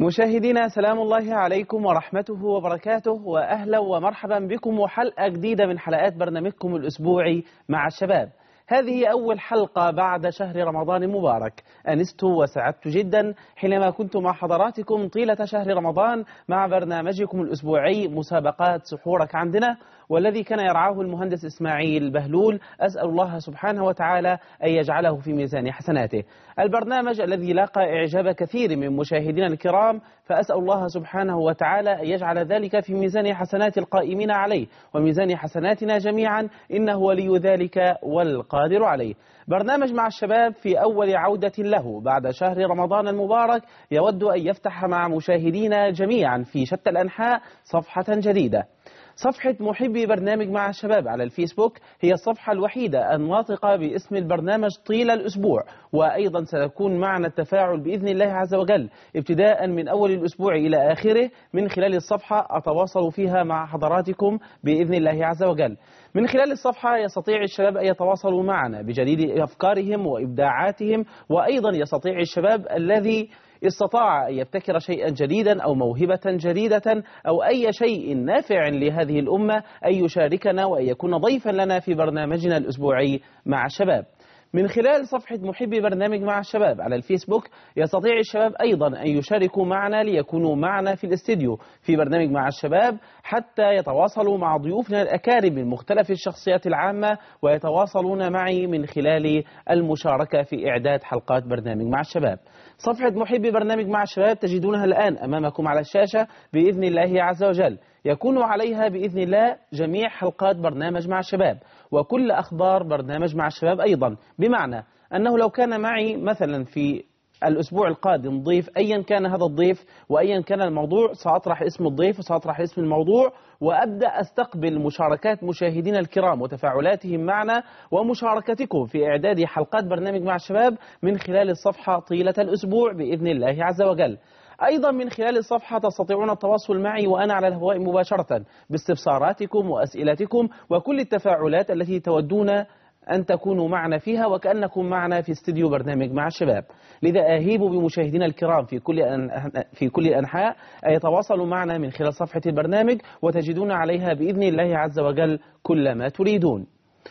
مشاهدينا سلام الله عليكم ورحمته وبركاته وأهلا ومرحبا بكم وحلقة جديدة من حلقات برنامجكم الأسبوعي مع الشباب هذه أول حلقة بعد شهر رمضان المبارك أنست وسعدت جدا حينما كنت مع حضراتكم طيلة شهر رمضان مع برنامجكم الأسبوعي مسابقات سحورك عندنا والذي كان يرعاه المهندس إسماعيل بهلول أسأل الله سبحانه وتعالى أن يجعله في ميزان حسناته البرنامج الذي لاقى إعجاب كثير من مشاهدينا الكرام فأسأل الله سبحانه وتعالى أن يجعل ذلك في ميزان حسنات القائمين عليه وميزان حسناتنا جميعا إنه ولي ذلك والقادر عليه برنامج مع الشباب في أول عودة له بعد شهر رمضان المبارك يود أن يفتح مع مشاهدينا جميعا في شتى الأنحاء صفحة جديدة صفحة محبي برنامج مع الشباب على الفيسبوك هي الصفحة الوحيدة الناطقة باسم البرنامج طيل الأسبوع وأيضا سيكون معنا التفاعل بإذن الله عز وجل ابتداء من أول الأسبوع إلى آخره من خلال الصفحة أتواصل فيها مع حضراتكم بإذن الله عز وجل من خلال الصفحة يستطيع الشباب أن يتواصلوا معنا بجديد أفكارهم وإبداعاتهم وأيضا يستطيع الشباب الذي استطاع أن يبتكر شيئا جديدا أو موهبة جديدة أو أي شيء نافع لهذه الأمة أن يشاركنا وأن يكون ضيفا لنا في برنامجنا الأسبوعي مع الشباب من خلال صفحة محبي برنامج مع الشباب على الفيسبوك يستطيع الشباب أيضا أن يشاركوا معنا ليكونوا معنا في الاستديو في برنامج مع الشباب حتى يتواصلوا مع ضيوفنا الأكارم من مختلف الشخصيات العامة ويتواصلون معي من خلال المشاركة في إعداد حلقات برنامج مع الشباب صفحة محبي برنامج مع الشباب تجدونها الآن أمامكم على الشاشة بإذن الله عز وجل يكون عليها بإذن الله جميع حلقات برنامج مع الشباب وكل أخبار برنامج مع الشباب أيضا بمعنى أنه لو كان معي مثلا في الأسبوع القادم ضيف أيا كان هذا الضيف وأيا كان الموضوع سأطرح اسم الضيف وسأطرح اسم الموضوع وأبدأ أستقبل مشاركات مشاهدينا الكرام وتفاعلاتهم معنا ومشاركتكم في إعداد حلقات برنامج مع الشباب من خلال الصفحة طيلة الأسبوع بإذن الله عز وجل أيضا من خلال الصفحة تستطيعون التواصل معي وأنا على الهواء مباشرة باستفساراتكم وأسئلتكم وكل التفاعلات التي تودون أن تكونوا معنا فيها وكأنكم معنا في استديو برنامج مع الشباب لذا أهيب بمشاهدينا الكرام في كل في كل الأنحاء أن يتواصلوا معنا من خلال صفحة البرنامج وتجدون عليها بإذن الله عز وجل كل ما تريدون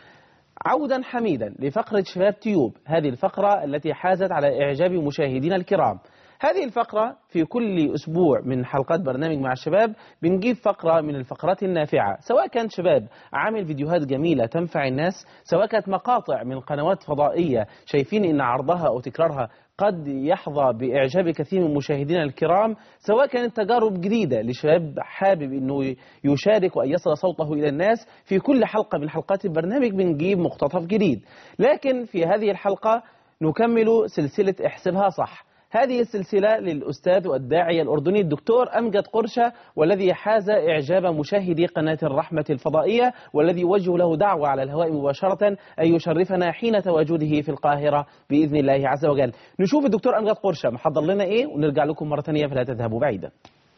عودا حميدا لفقرة شباب تيوب هذه الفقرة التي حازت على إعجاب مشاهدينا الكرام هذه الفقرة في كل أسبوع من حلقات برنامج مع الشباب بنجيب فقرة من الفقرات النافعة سواء كان شباب عامل فيديوهات جميلة تنفع الناس سواء كانت مقاطع من قنوات فضائية شايفين إن عرضها أو تكرارها قد يحظى بإعجاب كثير من مشاهدينا الكرام سواء كانت تجارب جديدة لشباب حابب أنه يشارك وأن يصل صوته إلى الناس في كل حلقة من حلقات البرنامج بنجيب مقتطف جديد لكن في هذه الحلقة نكمل سلسلة احسبها صح هذه السلسلة للأستاذ والداعية الأردني الدكتور أمجد قرشة والذي حاز إعجاب مشاهدي قناة الرحمة الفضائية والذي وجه له دعوة على الهواء مباشرة أن يشرفنا حين تواجده في القاهرة بإذن الله عز وجل نشوف الدكتور أمجد قرشة محضر لنا إيه ونرجع لكم مرة ثانية فلا تذهبوا بعيدا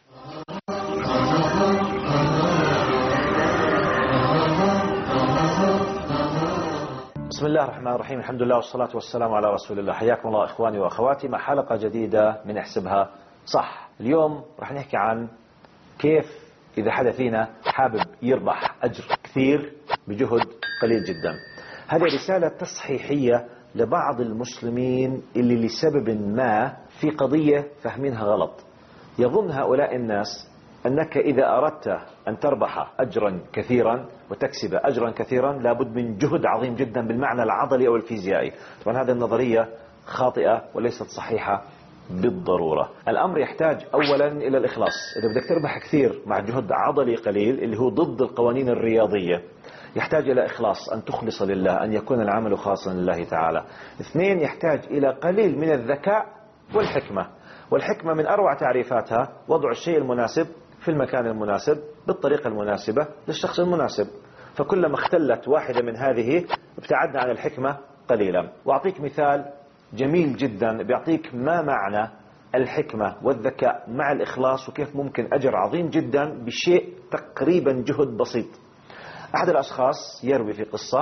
بسم الله الرحمن الرحيم الحمد لله والصلاة والسلام على رسول الله حياكم الله إخواني وأخواتي مع حلقة جديدة من احسبها صح اليوم رح نحكي عن كيف إذا حدا فينا حابب يربح أجر كثير بجهد قليل جدا هذه رسالة تصحيحية لبعض المسلمين اللي لسبب ما في قضية فاهمينها غلط يظن هؤلاء الناس أنك إذا أردت أن تربح أجرا كثيرا وتكسب أجرا كثيرا لابد من جهد عظيم جدا بالمعنى العضلي أو الفيزيائي طبعا هذه النظرية خاطئة وليست صحيحة بالضرورة الأمر يحتاج أولا إلى الإخلاص إذا بدك تربح كثير مع جهد عضلي قليل اللي هو ضد القوانين الرياضية يحتاج إلى إخلاص أن تخلص لله أن يكون العمل خاصا لله تعالى اثنين يحتاج إلى قليل من الذكاء والحكمة والحكمة من أروع تعريفاتها وضع الشيء المناسب في المكان المناسب بالطريقة المناسبة للشخص المناسب فكلما اختلت واحدة من هذه ابتعدنا عن الحكمة قليلا وأعطيك مثال جميل جدا بيعطيك ما معنى الحكمة والذكاء مع الإخلاص وكيف ممكن أجر عظيم جدا بشيء تقريبا جهد بسيط أحد الأشخاص يروي في قصة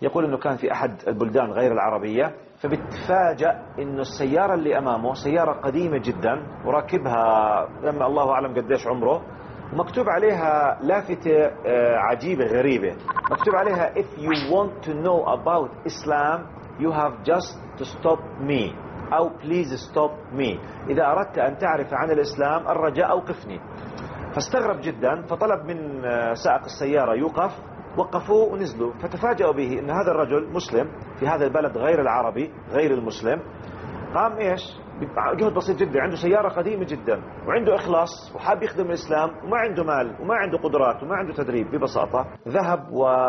يقول أنه كان في أحد البلدان غير العربية فبتفاجأ أنه السيارة اللي أمامه سيارة قديمة جدا وراكبها لما الله أعلم قديش عمره ومكتوب عليها لافتة آه، عجيبة غريبة مكتوب عليها if you want to know about Islam you have just to stop me أو please stop me إذا أردت أن تعرف عن الإسلام الرجاء أوقفني فاستغرب جدا فطلب من آه، سائق السيارة يوقف وقفوا ونزلوا فتفاجأوا به أن هذا الرجل مسلم في هذا البلد غير العربي غير المسلم قام إيش جهد بسيط جدا عنده سيارة قديمة جدا وعنده إخلاص وحاب يخدم الإسلام وما عنده مال وما عنده قدرات وما عنده تدريب ببساطة ذهب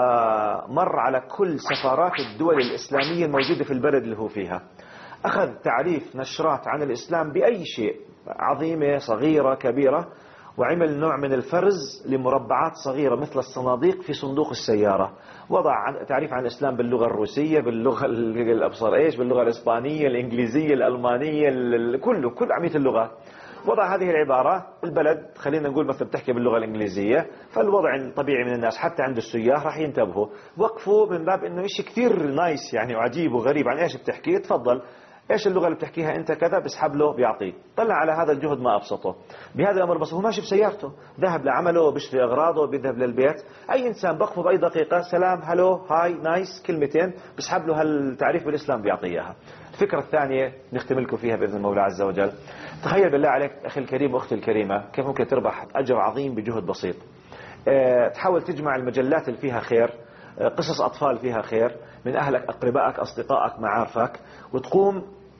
ومر على كل سفارات الدول الإسلامية الموجودة في البلد اللي هو فيها أخذ تعريف نشرات عن الإسلام بأي شيء عظيمة صغيرة كبيرة وعمل نوع من الفرز لمربعات صغيرة مثل الصناديق في صندوق السيارة وضع عن تعريف عن الإسلام باللغة الروسية باللغة الأبصر إيش باللغة الإسبانية الإنجليزية الألمانية كله كل عمية اللغات وضع هذه العبارة البلد خلينا نقول مثلا بتحكي باللغة الإنجليزية فالوضع الطبيعي من الناس حتى عند السياح راح ينتبهوا وقفوا من باب إنه شيء كثير نايس يعني وعجيب وغريب عن إيش بتحكي تفضل ايش اللغه اللي بتحكيها انت كذا بسحب له بيعطيه طلع على هذا الجهد ما ابسطه بهذا الامر بس هو ماشي بسيارته ذهب لعمله بيشتري اغراضه بيذهب للبيت اي انسان بقفه باي دقيقه سلام هلو هاي نايس كلمتين بسحب له هالتعريف بالاسلام بيعطيه اياها الفكره الثانيه نختم لكم فيها باذن المولى عز وجل تخيل بالله عليك اخي الكريم واختي الكريمه كيف ممكن تربح اجر عظيم بجهد بسيط أه تحاول تجمع المجلات اللي فيها خير أه قصص أطفال فيها خير من أهلك أقربائك أصدقائك معارفك وتقوم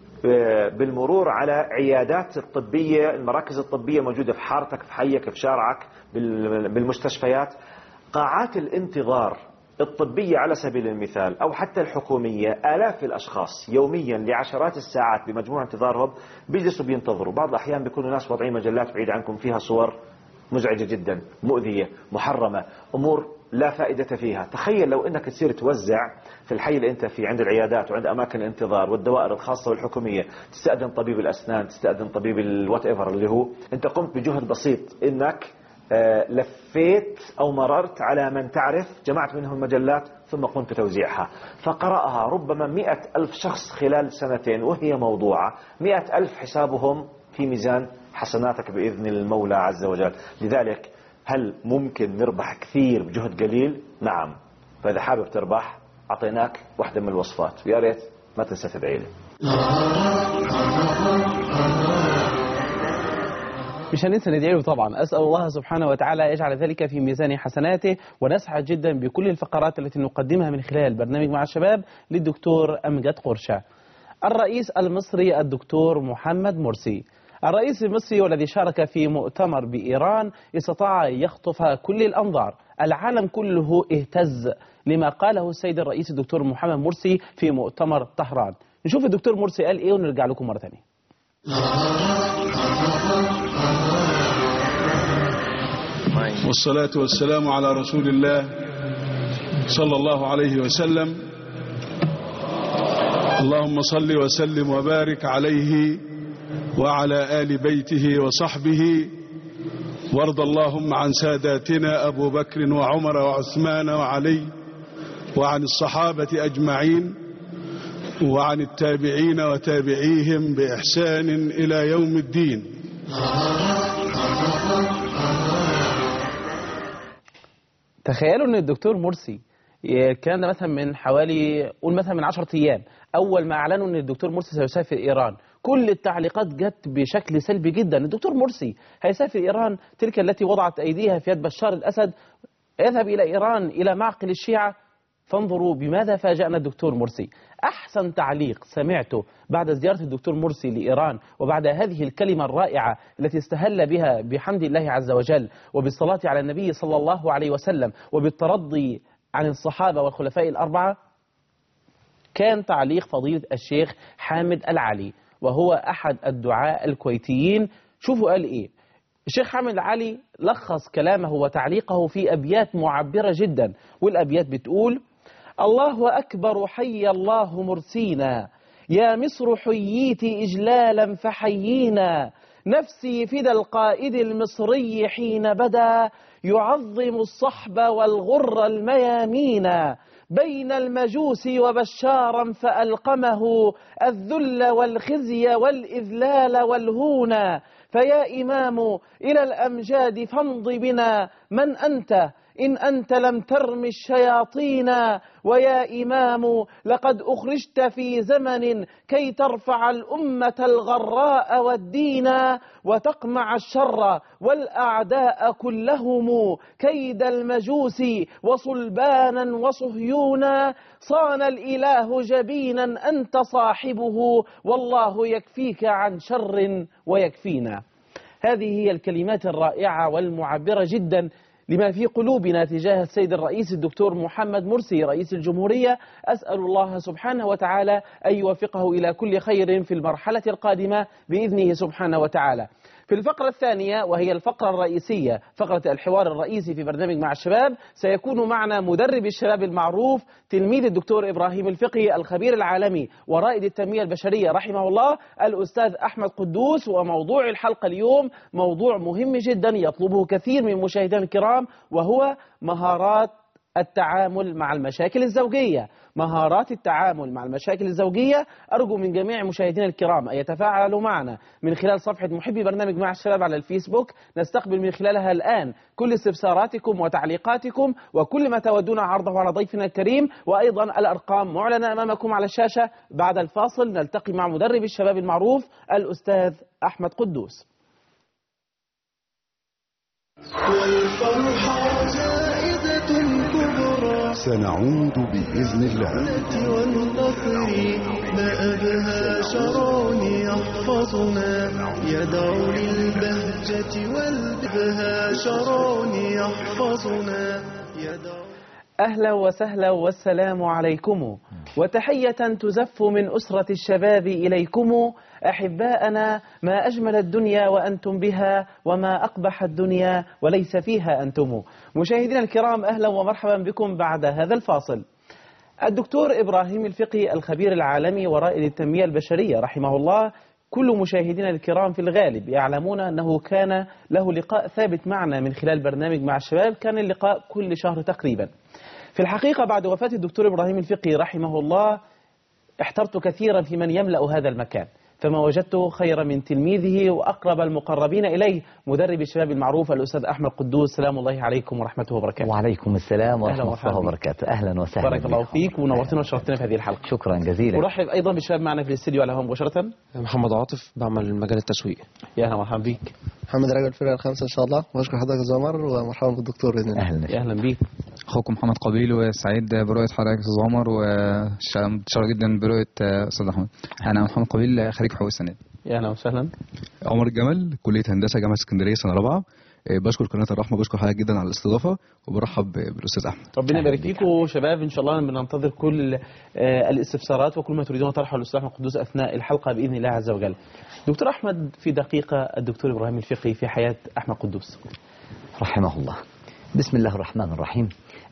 بالمرور على عيادات الطبية المراكز الطبية موجودة في حارتك في حيك في شارعك بالمستشفيات قاعات الانتظار الطبية على سبيل المثال أو حتى الحكومية آلاف الأشخاص يوميا لعشرات الساعات بمجموع انتظارهم بيجلسوا بينتظروا بعض الأحيان بيكونوا ناس واضعين مجلات بعيد عنكم فيها صور مزعجة جدا مؤذية محرمة أمور لا فائدة فيها تخيل لو أنك تصير توزع في الحي اللي أنت فيه عند العيادات وعند أماكن الانتظار والدوائر الخاصة والحكومية تستأذن طبيب الأسنان تستأذن طبيب الوات ايفر اللي هو أنت قمت بجهد بسيط أنك آه، لفيت أو مررت على من تعرف جمعت منهم المجلات ثم قمت بتوزيعها فقرأها ربما مئة ألف شخص خلال سنتين وهي موضوعة مئة ألف حسابهم في ميزان حسناتك بإذن المولى عز وجل لذلك هل ممكن نربح كثير بجهد قليل نعم فإذا حابب تربح أعطيناك واحدة من الوصفات ويا ريت ما تنسى تدعي لي مش هننسى ندعي له طبعا أسأل الله سبحانه وتعالى يجعل ذلك في ميزان حسناته ونسعد جدا بكل الفقرات التي نقدمها من خلال برنامج مع الشباب للدكتور أمجد قرشة الرئيس المصري الدكتور محمد مرسي الرئيس المصري والذي شارك في مؤتمر بإيران استطاع يخطف كل الأنظار العالم كله اهتز لما قاله السيد الرئيس الدكتور محمد مرسي في مؤتمر طهران نشوف الدكتور مرسي قال ايه ونرجع لكم مرة ثانية والصلاة والسلام على رسول الله صلى الله عليه وسلم اللهم صل وسلم وبارك عليه وعلى آل بيته وصحبه وارض اللهم عن ساداتنا أبو بكر وعمر وعثمان وعلي وعن الصحابة أجمعين وعن التابعين وتابعيهم بإحسان إلى يوم الدين تخيلوا ان الدكتور مرسي الكلام ده مثلا من حوالي قول مثلا من 10 ايام اول ما اعلنوا ان الدكتور مرسي سيسافر ايران كل التعليقات جت بشكل سلبي جدا الدكتور مرسي هيسافر ايران تلك التي وضعت ايديها في يد بشار الاسد يذهب الى ايران الى معقل الشيعه فانظروا بماذا فاجأنا الدكتور مرسي أحسن تعليق سمعته بعد زيارة الدكتور مرسي لإيران وبعد هذه الكلمة الرائعة التي استهل بها بحمد الله عز وجل وبالصلاة على النبي صلى الله عليه وسلم وبالترضي عن الصحابة والخلفاء الأربعة كان تعليق فضيلة الشيخ حامد العلي وهو أحد الدعاء الكويتيين شوفوا قال إيه الشيخ حامد العلي لخص كلامه وتعليقه في أبيات معبرة جدا والأبيات بتقول الله أكبر حي الله مرسينا يا مصر حييت إجلالا فحيينا نفسي فدى القائد المصري حين بدا يعظم الصحب والغر الميامين بين المجوس وبشارا فألقمه الذل والخزي والإذلال والهونا فيا إمام إلى الأمجاد فامض بنا من أنت إن أنت لم ترم الشياطين ويا إمام لقد أخرجت في زمن كي ترفع الأمة الغراء والدين وتقمع الشر والأعداء كلهم كيد المجوس وصلبانا وصهيونا صان الإله جبينا أنت صاحبه والله يكفيك عن شر ويكفينا هذه هي الكلمات الرائعة والمعبرة جدا لما في قلوبنا تجاه السيد الرئيس الدكتور محمد مرسي رئيس الجمهورية أسأل الله سبحانه وتعالى أن يوفقه إلى كل خير في المرحلة القادمة بإذنه سبحانه وتعالى في الفقرة الثانية وهي الفقرة الرئيسية فقرة الحوار الرئيسي في برنامج مع الشباب سيكون معنا مدرب الشباب المعروف تلميذ الدكتور إبراهيم الفقي الخبير العالمي ورائد التنمية البشرية رحمه الله الأستاذ أحمد قدوس وموضوع الحلقة اليوم موضوع مهم جدا يطلبه كثير من مشاهدينا الكرام وهو مهارات التعامل مع المشاكل الزوجية مهارات التعامل مع المشاكل الزوجية أرجو من جميع مشاهدينا الكرام أن يتفاعلوا معنا من خلال صفحة محبي برنامج مع الشباب على الفيسبوك نستقبل من خلالها الآن كل استفساراتكم وتعليقاتكم وكل ما تودون عرضه على ضيفنا الكريم وأيضا الأرقام معلنة أمامكم على الشاشة بعد الفاصل نلتقي مع مدرب الشباب المعروف الأستاذ أحمد قدوس والفرحة جائزة كبرى سنعود بإذن الله والنصر ما أبهى شرون يحفظنا يدعو للبهجة والبهى شرون يحفظنا يدعو أهلا وسهلا والسلام عليكم وتحية تزف من أسرة الشباب إليكم أحباءنا ما أجمل الدنيا وأنتم بها وما أقبح الدنيا وليس فيها أنتم مشاهدينا الكرام أهلا ومرحبا بكم بعد هذا الفاصل الدكتور إبراهيم الفقي الخبير العالمي ورائد التنمية البشرية رحمه الله كل مشاهدينا الكرام في الغالب يعلمون أنه كان له لقاء ثابت معنا من خلال برنامج مع الشباب كان اللقاء كل شهر تقريبا في الحقيقة بعد وفاة الدكتور إبراهيم الفقي رحمه الله احترت كثيرا في من يملأ هذا المكان فما وجدته خير من تلميذه وأقرب المقربين إليه مدرب الشباب المعروف الأستاذ أحمد قدوس سلام الله عليكم ورحمته وبركاته وعليكم السلام أهلا ورحمة ومرحبا الله بك. وبركاته أهلا وسهلا بارك الله بكم. فيك ونورتنا وشرفتنا في هذه الحلقة شكرا جزيلا أرحب أيضا بالشباب معنا في الاستديو على هوا مباشرة محمد عاطف بعمل مجال التسويق يا أهلا ومرحبا بك محمد راجل الفرقة الخامسة إن شاء الله وأشكر حضرتك يا زمر ومرحبا بالدكتور بإذن الله أهلا يا أهلا بك اخوكم محمد قبيل وسعيد برؤيه حضرتك استاذ عمر ومتشرف جدا برؤيه استاذ احمد انا محمد قبيل خريج حقوق السنه يا أهلا وسهلا عمر الجمل كلية هندسة جامعة اسكندرية سنة رابعة إيه، بشكر قناة الرحمة بشكر حضرتك جدا على الاستضافة وبرحب بالأستاذ أحمد ربنا يبارك فيكم شباب ان شاء الله بننتظر كل آه، الاستفسارات وكل ما تريدون طرحه للاستاذ احمد قدوس اثناء الحلقه باذن الله عز وجل. دكتور احمد في دقيقه الدكتور ابراهيم الفقي في حياه احمد قدوس. رحمه الله بسم الله الرحمن الرحيم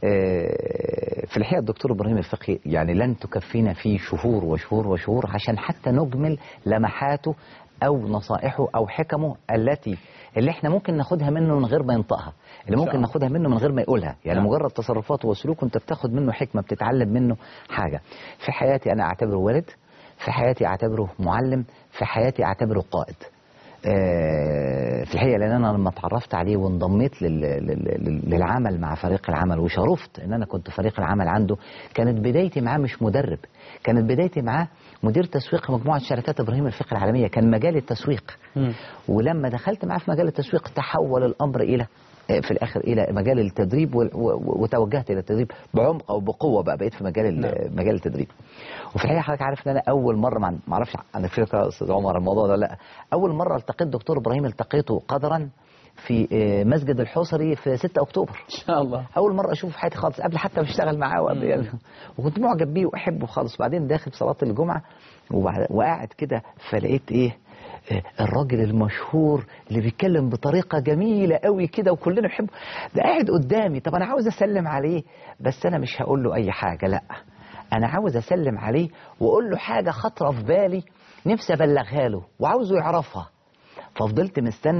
آه، في الحقيقة الدكتور إبراهيم الفقي يعني لن تكفينا فيه شهور وشهور وشهور عشان حتى نجمل لمحاته أو نصائحه أو حكمه التي اللي احنا ممكن ناخدها منه من غير ما ينطقها اللي ممكن ناخدها منه من غير ما يقولها يعني نعم. مجرد تصرفاته وسلوكه انت بتاخد منه حكمة بتتعلم منه حاجة في حياتي أنا أعتبره والد في حياتي أعتبره معلم في حياتي أعتبره قائد آه، في الحقيقه لان انا لما اتعرفت عليه وانضميت لل- لل- لل- للعمل مع فريق العمل وشرفت ان انا كنت فريق العمل عنده كانت بدايتي معاه مش مدرب كانت بدايتي معاه مدير تسويق مجموعه شركات ابراهيم الفقه العالميه كان مجال التسويق ولما دخلت معاه في مجال التسويق تحول الامر الى آه، في الاخر الى مجال التدريب و- و- وتوجهت الى التدريب بعمق او بقوه بقى بقيت في مجال ال- مجال التدريب وفي الحقيقه حضرتك عارف ان انا اول مره ما ما اعرفش عن فكره يا استاذ عمر الموضوع ده ولا لا اول مره التقيت دكتور ابراهيم التقيته قدرا في آه، مسجد الحوصري في 6 اكتوبر ان شاء الله. اول مره اشوفه في حياتي خالص قبل حتى ما اشتغل معاه وقبل يعني وكنت معجب بيه واحبه خالص وبعدين داخل في صلاه الجمعه وبعد- وقاعد كده فلقيت ايه آه، الراجل المشهور اللي بيتكلم بطريقة جميلة قوي كده وكلنا بنحبه ده قاعد قدامي طب أنا عاوز أسلم عليه بس أنا مش هقول له أي حاجة لأ أنا عاوز أسلم عليه وأقول له حاجة خطرة في بالي نفسي أبلغها له وعاوزه يعرفها ففضلت مستني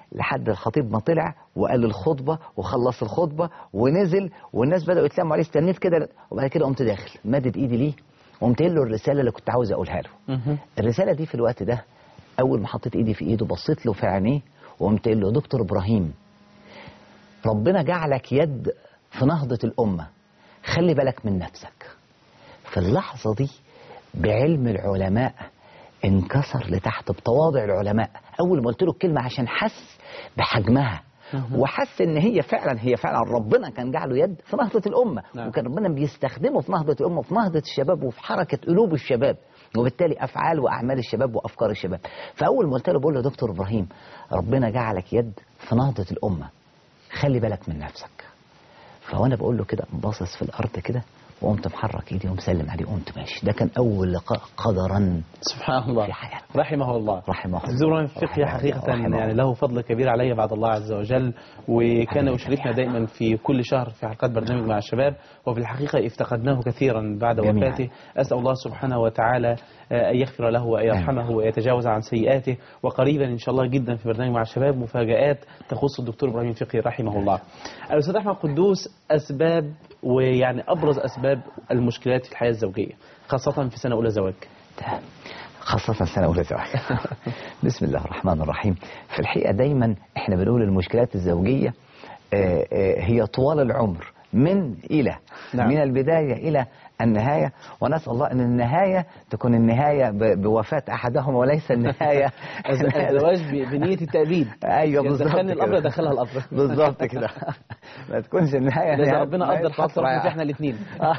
لحد الخطيب ما طلع وقال الخطبه وخلص الخطبه ونزل والناس بداوا يتلموا عليه استنيت كده وبعد كده قمت داخل مدد ايدي ليه وقمت قايل له الرساله اللي كنت عاوز اقولها له الرساله دي في الوقت ده اول ما حطيت ايدي في ايده بصيت له في عينيه وقمت قايل له دكتور ابراهيم ربنا جعلك يد في نهضه الامه خلي بالك من نفسك في اللحظه دي بعلم العلماء انكسر لتحت بتواضع العلماء اول ما قلت له الكلمه عشان حس بحجمها وحس ان هي فعلا هي فعلا ربنا كان جعله يد في نهضه الامه نعم. وكان ربنا بيستخدمه في نهضه الامه في نهضه الشباب وفي حركه قلوب الشباب وبالتالي افعال واعمال الشباب وافكار الشباب فاول ما قلت له بقول له دكتور ابراهيم ربنا جعلك يد في نهضه الامه خلي بالك من نفسك فوانا بقول له كده باصص في الارض كده وقمت محرك ايدي ومسلم عليه وقمت ماشي ده كان اول لقاء قدرا سبحان الله في حياتي رحمه الله رحمه الله دكتور إبراهيم الفقهي رحمه حقيقة الله، رحمه يعني الله. له فضل كبير علي بعد الله عز وجل وكان آمين يشرفنا جميعاً. دائما في كل شهر في حلقات برنامج مع الشباب وفي الحقيقة افتقدناه كثيرا بعد جميعاً. وفاته أسأل الله سبحانه وتعالى آه، أن يغفر له وأن يرحمه ويتجاوز عن سيئاته وقريبا إن شاء الله جدا في برنامج مع الشباب مفاجآت تخص الدكتور إبراهيم الفقهي رحمه الله الأستاذ أحمد قدوس أسباب ويعني أبرز أسباب المشكلات في الحياة الزوجية خاصة في سنة أولى زواج ده خاصة سنة أولى زواج بسم الله الرحمن الرحيم في الحقيقة دايما احنا بنقول المشكلات الزوجية آه، آه، هي طوال العمر من إلى نعم. من البداية إلى النهاية ونسأل الله أن النهاية تكون النهاية ب- بوفاة أحدهم وليس النهاية الزواج ب- بنية التأبيد ايوه يعني بالظبط دخلني الأمر كده. دخلها الأمر بالظبط كده ما تكونش النهاية لازم نهاية- ربنا نهاية قدر حط فترة رحمة يعني. احنا الاثنين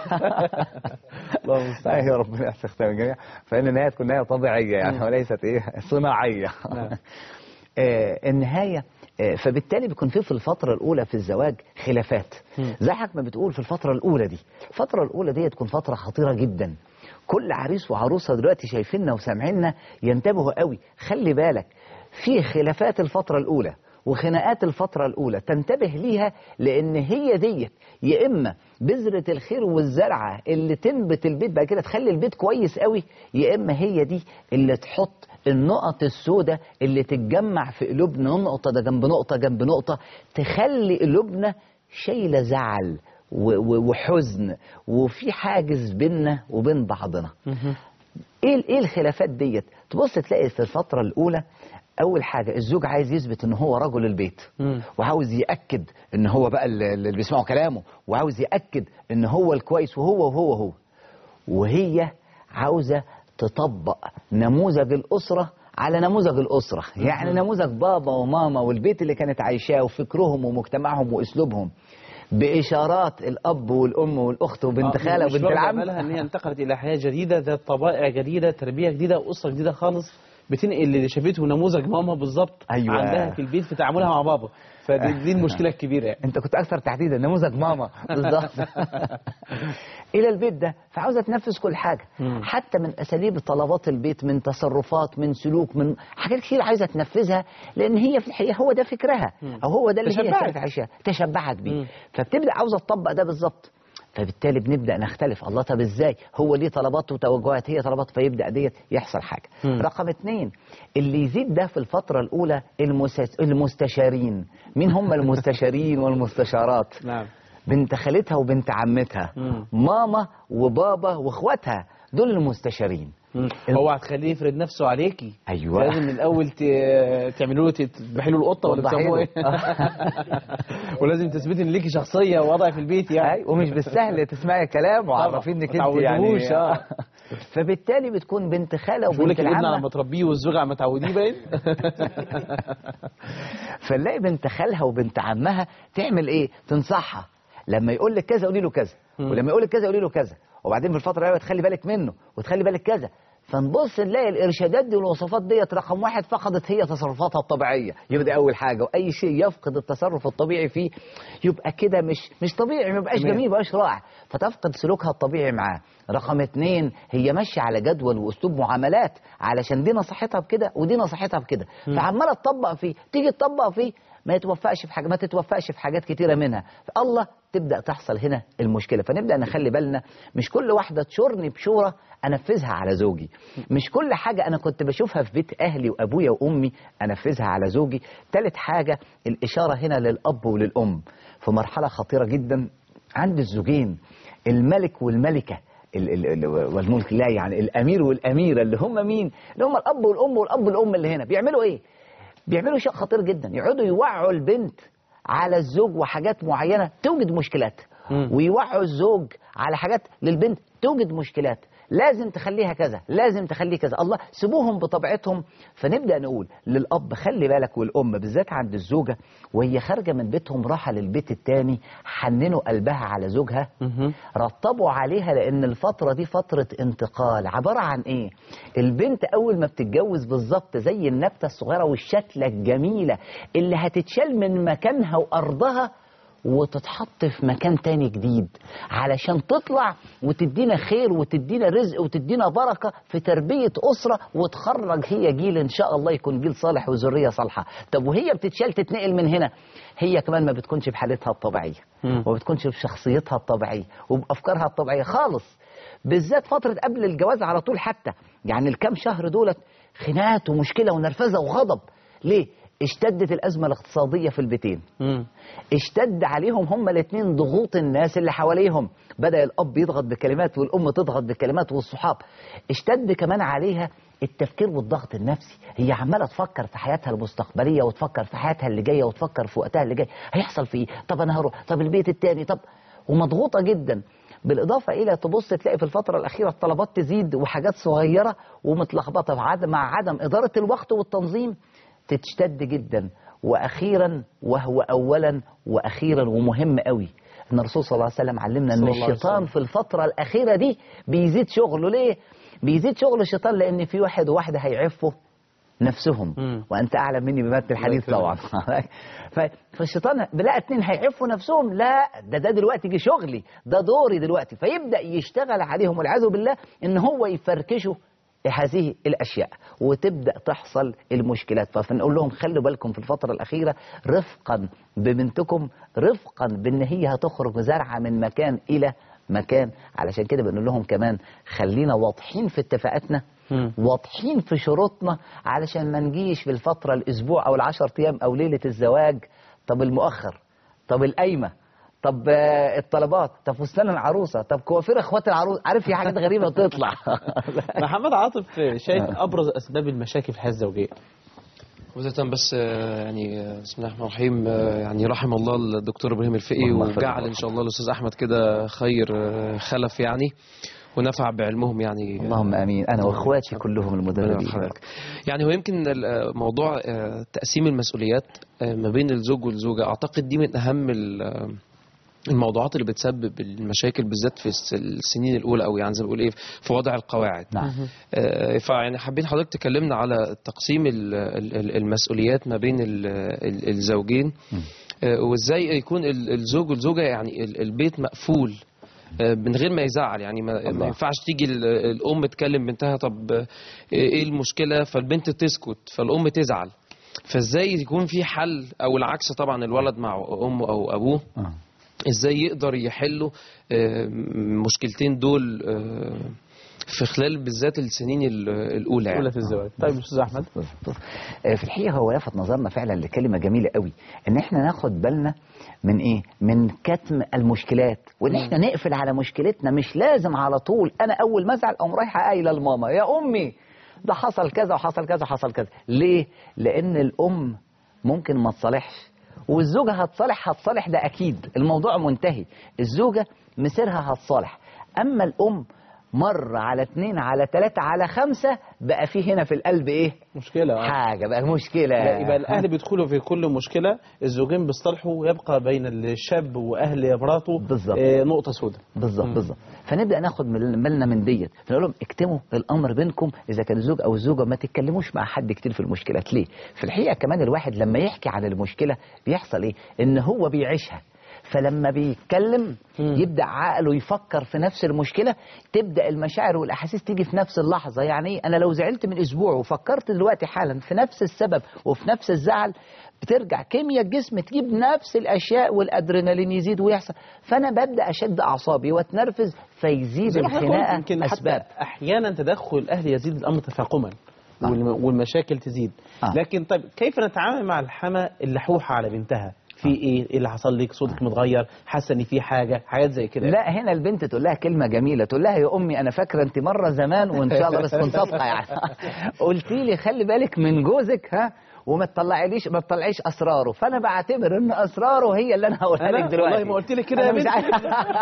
الله المستعان ايوه ربنا يستخدم الجميع فان النهايه تكون نهايه طبيعيه يعني وليست ايه صناعيه نعم. آه، النهايه آه، فبالتالي بيكون في في الفتره الاولى في الزواج خلافات مم. زي حضرتك ما بتقول في الفتره الاولى دي الفتره الاولى دي تكون فتره خطيره جدا كل عريس وعروسه دلوقتي شايفيننا وسامعيننا ينتبهوا قوي خلي بالك في خلافات الفتره الاولى وخناقات الفترة الأولى تنتبه ليها لأن هي ديت يا إما بذرة الخير والزرعة اللي تنبت البيت بعد كده تخلي البيت كويس قوي يا إما هي دي اللي تحط النقط السوداء اللي تتجمع في قلوبنا نقطة ده جنب نقطة جنب نقطة تخلي قلوبنا شايلة زعل و- و- وحزن وفي حاجز بيننا وبين بعضنا ايه ايه الخلافات ديت تبص تلاقي في الفتره الاولى اول حاجه الزوج عايز يثبت ان هو رجل البيت مم. وعاوز ياكد ان هو بقى اللي اللي بيسمعوا كلامه وعاوز ياكد ان هو الكويس وهو وهو هو وهي عاوزه تطبق نموذج الاسره على نموذج الاسره يعني نموذج بابا وماما والبيت اللي كانت عايشاه وفكرهم ومجتمعهم واسلوبهم باشارات الاب والام والاخت وبنت آه، خاله مش وبنت واخدة العم بالها ان هي انتقلت الى حياه جديده ذات طبائع جديده تربيه جديده واسره جديده خالص بتنقل اللي شافته نموذج ماما بالظبط أيوة. عندها في البيت في تعاملها مع بابا فدي دي المشكله الكبيره يعني انت كنت اكثر تحديدا نموذج ماما بالظبط الى البيت ده فعاوزه تنفذ كل حاجه مم. حتى من اساليب طلبات البيت من تصرفات من سلوك من حاجات كتير عايزه تنفذها لان هي في الحقيقه هو ده فكرها او هو ده اللي هي تشبعت. كانت عايشاه تشبعت بيه مم. فبتبدا عاوزه تطبق ده بالظبط فبالتالي بنبدا نختلف الله طب ازاي هو ليه طلبات وتوجهات هي طلبات فيبدا ديت يحصل حاجه مم. رقم اتنين اللي يزيد ده في الفتره الاولى المس- المستشارين مين هم المستشارين والمستشارات نعم بنت خالتها وبنت عمتها مم. ماما وبابا واخواتها دول المستشارين مم. هو هتخليه يفرض نفسه عليكي أيوة. لازم من الاول ت- تعملوا له تذبحي له القطه ولا توضحي بتسموه له. ايه ولازم تثبتي ان ليكي شخصيه ووضع في البيت يعني أي ومش بالسهل تسمعي كلام وعرفي انك ما انت يعني تعودوش، آه. فبالتالي بتكون بنت خاله مش بقول وبنت لك الابن العمه لما تربيه والزوج لما تعوديه باين فنلاقي بنت خالها وبنت عمها تعمل ايه تنصحها لما يقول لك كذا قولي له كذا مم. ولما يقول لك كذا قولي له كذا وبعدين في الفتره دي تخلي بالك منه وتخلي بالك كذا فنبص نلاقي الارشادات دي والوصفات ديت رقم واحد فقدت هي تصرفاتها الطبيعيه يبقى دي اول حاجه واي شيء يفقد التصرف الطبيعي فيه يبقى كده مش مش طبيعي ما يبقاش تمام. جميل ما يبقاش رائع فتفقد سلوكها الطبيعي معاه رقم اتنين هي ماشيه على جدول واسلوب معاملات علشان دي نصيحتها بكده ودي نصيحتها بكده فعماله تطبق فيه تيجي تطبق فيه ما يتوفقش في حاجه ما تتوفقش في حاجات كتيره منها الله تبدا تحصل هنا المشكله فنبدا نخلي بالنا مش كل واحده تشورني بشوره انفذها على زوجي مش كل حاجه انا كنت بشوفها في بيت اهلي وابويا وامي انفذها على زوجي ثالث حاجه الاشاره هنا للاب وللام في مرحله خطيره جدا عند الزوجين الملك والملكه ال- ال- ال- والملك لا يعني الامير والاميره اللي هم مين اللي هم الاب والام والاب والام اللي هنا بيعملوا ايه بيعملوا شيء خطير جدا يقعدوا يوعوا البنت على الزوج وحاجات معينه توجد مشكلات ويوعوا الزوج على حاجات للبنت توجد مشكلات لازم تخليها كذا لازم تخليه كذا الله سيبوهم بطبيعتهم فنبدا نقول للاب خلي بالك والام بالذات عند الزوجه وهي خارجه من بيتهم راحه للبيت التاني حننوا قلبها على زوجها رطبوا عليها لان الفتره دي فتره انتقال عباره عن ايه البنت اول ما بتتجوز بالظبط زي النبته الصغيره والشتله الجميله اللي هتتشال من مكانها وارضها وتتحط في مكان تاني جديد علشان تطلع وتدينا خير وتدينا رزق وتدينا بركة في تربية أسرة وتخرج هي جيل إن شاء الله يكون جيل صالح وذرية صالحة طب وهي بتتشال تتنقل من هنا هي كمان ما بتكونش بحالتها الطبيعية وما بتكونش بشخصيتها الطبيعية وبأفكارها الطبيعية خالص بالذات فترة قبل الجواز على طول حتى يعني الكام شهر دولت خناقات ومشكلة ونرفزة وغضب ليه؟ اشتدت الأزمة الاقتصادية في البيتين اشتد عليهم هما الاثنين ضغوط الناس اللي حواليهم بدأ الأب يضغط بكلمات والأم تضغط بكلمات والصحاب اشتد كمان عليها التفكير والضغط النفسي هي عمالة تفكر في حياتها المستقبلية وتفكر في حياتها اللي جاية وتفكر في وقتها اللي جاي هيحصل في ايه طب أنا هروح طب البيت التاني طب ومضغوطة جدا بالإضافة إلى تبص تلاقي في الفترة الأخيرة الطلبات تزيد وحاجات صغيرة ومتلخبطة مع عدم- مع عدم إدارة الوقت والتنظيم تشتد جدا واخيرا وهو اولا واخيرا ومهم قوي ان الرسول صلى الله عليه وسلم علمنا ان صلى الله عليه الشيطان وسلم. في الفتره الاخيره دي بيزيد شغله ليه بيزيد شغل الشيطان لان في واحد وواحده هيعفوا نفسهم وانت اعلم مني بمتن الحديث طبعا ف- فالشيطان بلا اتنين هيعفوا نفسهم لا ده ده دلوقتي جه شغلي ده دوري دلوقتي فيبدا يشتغل عليهم والعياذ بالله ان هو يفركشوا هذه الاشياء وتبدا تحصل المشكلات فنقول لهم خلوا بالكم في الفتره الاخيره رفقا ببنتكم رفقا بان هي هتخرج زرعه من مكان الى مكان علشان كده بنقول لهم كمان خلينا واضحين في اتفاقاتنا واضحين في شروطنا علشان ما نجيش في الفتره الاسبوع او العشر ايام او ليله الزواج طب المؤخر طب القايمه طب آه، الطلبات طب فستان العروسه طب كوافير اخوات العروس عارف في حاجات غريبه تطلع محمد عاطف شايف ابرز اسباب المشاكل في الحياه الزوجيه بداية بس آه، يعني آه، بسم الله الرحمن الرحيم آه، يعني رحم الله الدكتور ابراهيم الفقي اللهم صل وجعل وسلم. ان شاء الله الاستاذ احمد كده خير آه، خلف يعني ونفع بعلمهم يعني اللهم امين انا واخواتي كلهم ربنا المدربين يرحمك. يعني هو يمكن ال- موضوع آه، تقسيم المسؤوليات آه، ما بين الزوج والزوجة أعتقد دي من أهم ال- آه، الموضوعات اللي بتسبب المشاكل بالذات في الس- السنين الأولى أو يعني زي ما بقول إيه في وضع القواعد نعم آه، فيعني حابين حضرتك تكلمنا على تقسيم ال- ال- ال- المسؤوليات ما بين ال- ال- الزوجين آه، وازاي يكون ال- الزوج والزوجة يعني ال- البيت مقفول آه، من غير ما يزعل يعني ما, ما ينفعش تيجي ال- الام تكلم بنتها طب آه، ايه المشكله فالبنت تسكت فالام تزعل فازاي يكون في حل او العكس طبعا الولد مع امه او ابوه آه. ازاي يقدر يحلوا آه، مشكلتين دول آه، في خلال بالذات السنين ال- الاولى يعني اولى في الزواج طيب استاذ احمد آه، في الحقيقه هو لفت نظرنا فعلا لكلمه جميله قوي ان احنا ناخد بالنا من ايه من كتم المشكلات وان احنا نقفل على مشكلتنا مش لازم على طول انا اول ما ازعل اقوم رايحه قايله لماما يا امي ده حصل كذا وحصل كذا وحصل كذا ليه لان الام ممكن ما تصالحش والزوجه هتصالح هتصالح ده اكيد الموضوع منتهي الزوجه مسيرها هتصالح اما الام مرة على اتنين على تلاتة على خمسة بقى في هنا في القلب ايه مشكله آه. حاجة بقى مشكلة لا، يبقى الاهل بيدخلوا في كل مشكله الزوجين بيصطلحوا يبقى بين الشاب واهل مراته بالظبط. آه، نقطه سوداء بالظبط مم. بالظبط فنبدا ناخد من- بالنا من ديت فنقول لهم اكتموا الامر بينكم اذا كان الزوج او الزوجه ما تتكلموش مع حد كتير في المشكلات ليه في الحقيقه كمان الواحد لما يحكي عن المشكله بيحصل ايه ان هو بيعيشها فلما بيتكلم يبدا عقله يفكر في نفس المشكله تبدا المشاعر والاحاسيس تيجي في نفس اللحظه يعني ايه انا لو زعلت من اسبوع وفكرت دلوقتي حالا في نفس السبب وفي نفس الزعل بترجع كيمياء الجسم تجيب نفس الاشياء والادرينالين يزيد ويحصل فانا ببدا اشد اعصابي واتنرفز فيزيد زي ما حضرتك قلت الخناقه يمكن اسباب حتى احيانا تدخل الاهل يزيد الامر تفاقما والم- والمشاكل تزيد آه. لكن طيب كيف نتعامل مع الحما اللحوحه على بنتها في ايه ايه اللي حصل لك صوتك متغير حاسه ان في حاجه حاجات زي كده لا هنا البنت تقول لها كلمه جميله تقول لها يا امي انا فاكره انت مره زمان وان شاء الله بس كنت صادقه يعني قلتي لي خلي بالك من جوزك ها وما تطلعيليش ما تطلعيش اسراره فانا بعتبر ان اسراره هي اللي انا هقولها أنا لك دلوقتي والله ما قلت لك كده أنا يا مش بنتي. عايز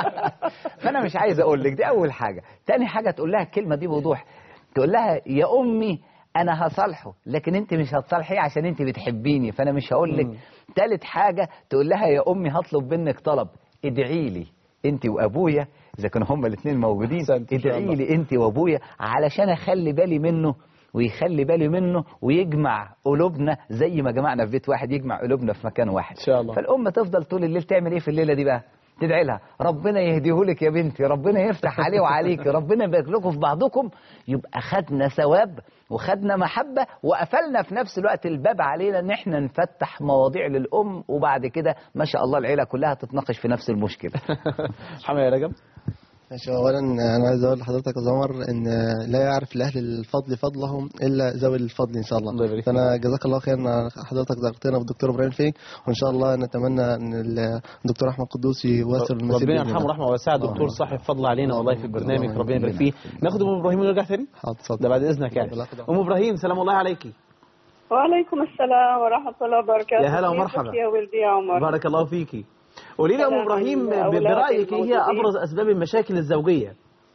فانا مش عايز اقول لك دي اول حاجه تاني حاجه تقول لها الكلمه دي بوضوح تقول لها يا امي انا هصالحه لكن انت مش هتصالحيه عشان انت بتحبيني فانا مش هقول لك تالت حاجه تقول لها يا امي هطلب منك طلب ادعي لي انت وابويا اذا كانوا هما الاثنين موجودين أحسنت إن شاء ادعي الله. لي انت وابويا علشان اخلي بالي منه ويخلي بالي منه ويجمع قلوبنا زي ما جمعنا في بيت واحد يجمع قلوبنا في مكان واحد إن شاء الله. فالام تفضل طول الليل تعمل ايه في الليله دي بقى تدعي لها ربنا يهديهولك يا بنتي ربنا يفتح عليه وعليك ربنا يبارك لكم في بعضكم يبقى خدنا ثواب وخدنا محبة وقفلنا في نفس الوقت الباب علينا ان احنا نفتح مواضيع للأم وبعد كده ما شاء الله العيلة كلها تتناقش في نفس المشكلة حما يا رجب ماشي اولا انا عايز اقول لحضرتك يا زمر ان لا يعرف الاهل الفضل فضلهم الا ذوي الفضل ان شاء الله الله يبارك فانا جزاك الله خير ان حضرتك ذكرتنا بالدكتور ابراهيم فين وان شاء الله نتمنى ان الدكتور احمد قدوس يواصل المسير ربنا بإذن يرحمه الله. رحمه واسعه دكتور صاحب فضل علينا والله في البرنامج اللهم ربنا يبارك آمين. فيه ناخد ام ابراهيم ونرجع تاني حاضر اتفضل. ده بعد اذنك يعني اتفضل. ام ابراهيم سلام الله عليكي وعليكم السلام ورحمة الله وبركاته يا هلا كيفك ومرحبا. يا ولدي يا عمر بارك الله فيكي قولي لي يا ام سلام ابراهيم ب- الأولاد برايك ايه هي الموجودين. ابرز اسباب المشاكل الزوجيه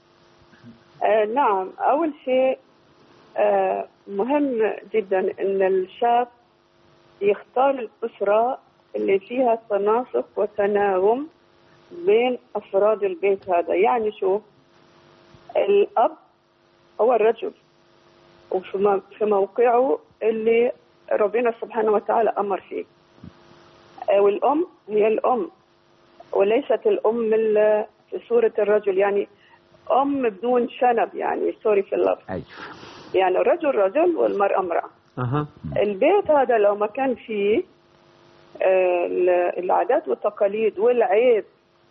آه نعم أول شيء آه مهم جدا أن الشاب يختار الأسرة اللي فيها تناسق وتناغم بين أفراد البيت هذا يعني شو الأب هو الرجل وفي م- في موقعه اللي ربنا سبحانه وتعالى أمر فيه آه، والأم هي الأم وليست الأم ال- في صورة الرجل يعني أم بدون شنب يعني سوري في اللفظ أيوة. يعني الرجل رجل والمرأة امرأة اها البيت هذا لو ما كان فيه آه، ال- العادات والتقاليد والعيب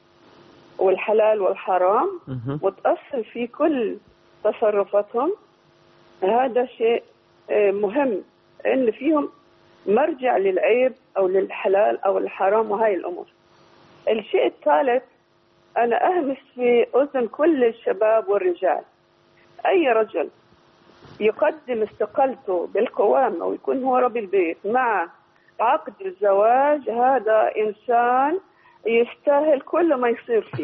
والحلال والحرام مهم. وتأثر في كل تصرفاتهم هذا شيء آه، مهم ان فيهم مرجع للعيب او للحلال او الحرام وهاي الامور الشيء الثالث انا اهمس في اذن كل الشباب والرجال اي رجل يقدم استقالته بالقوامه ويكون هو رب البيت مع عقد الزواج هذا انسان يستاهل كل ما يصير فيه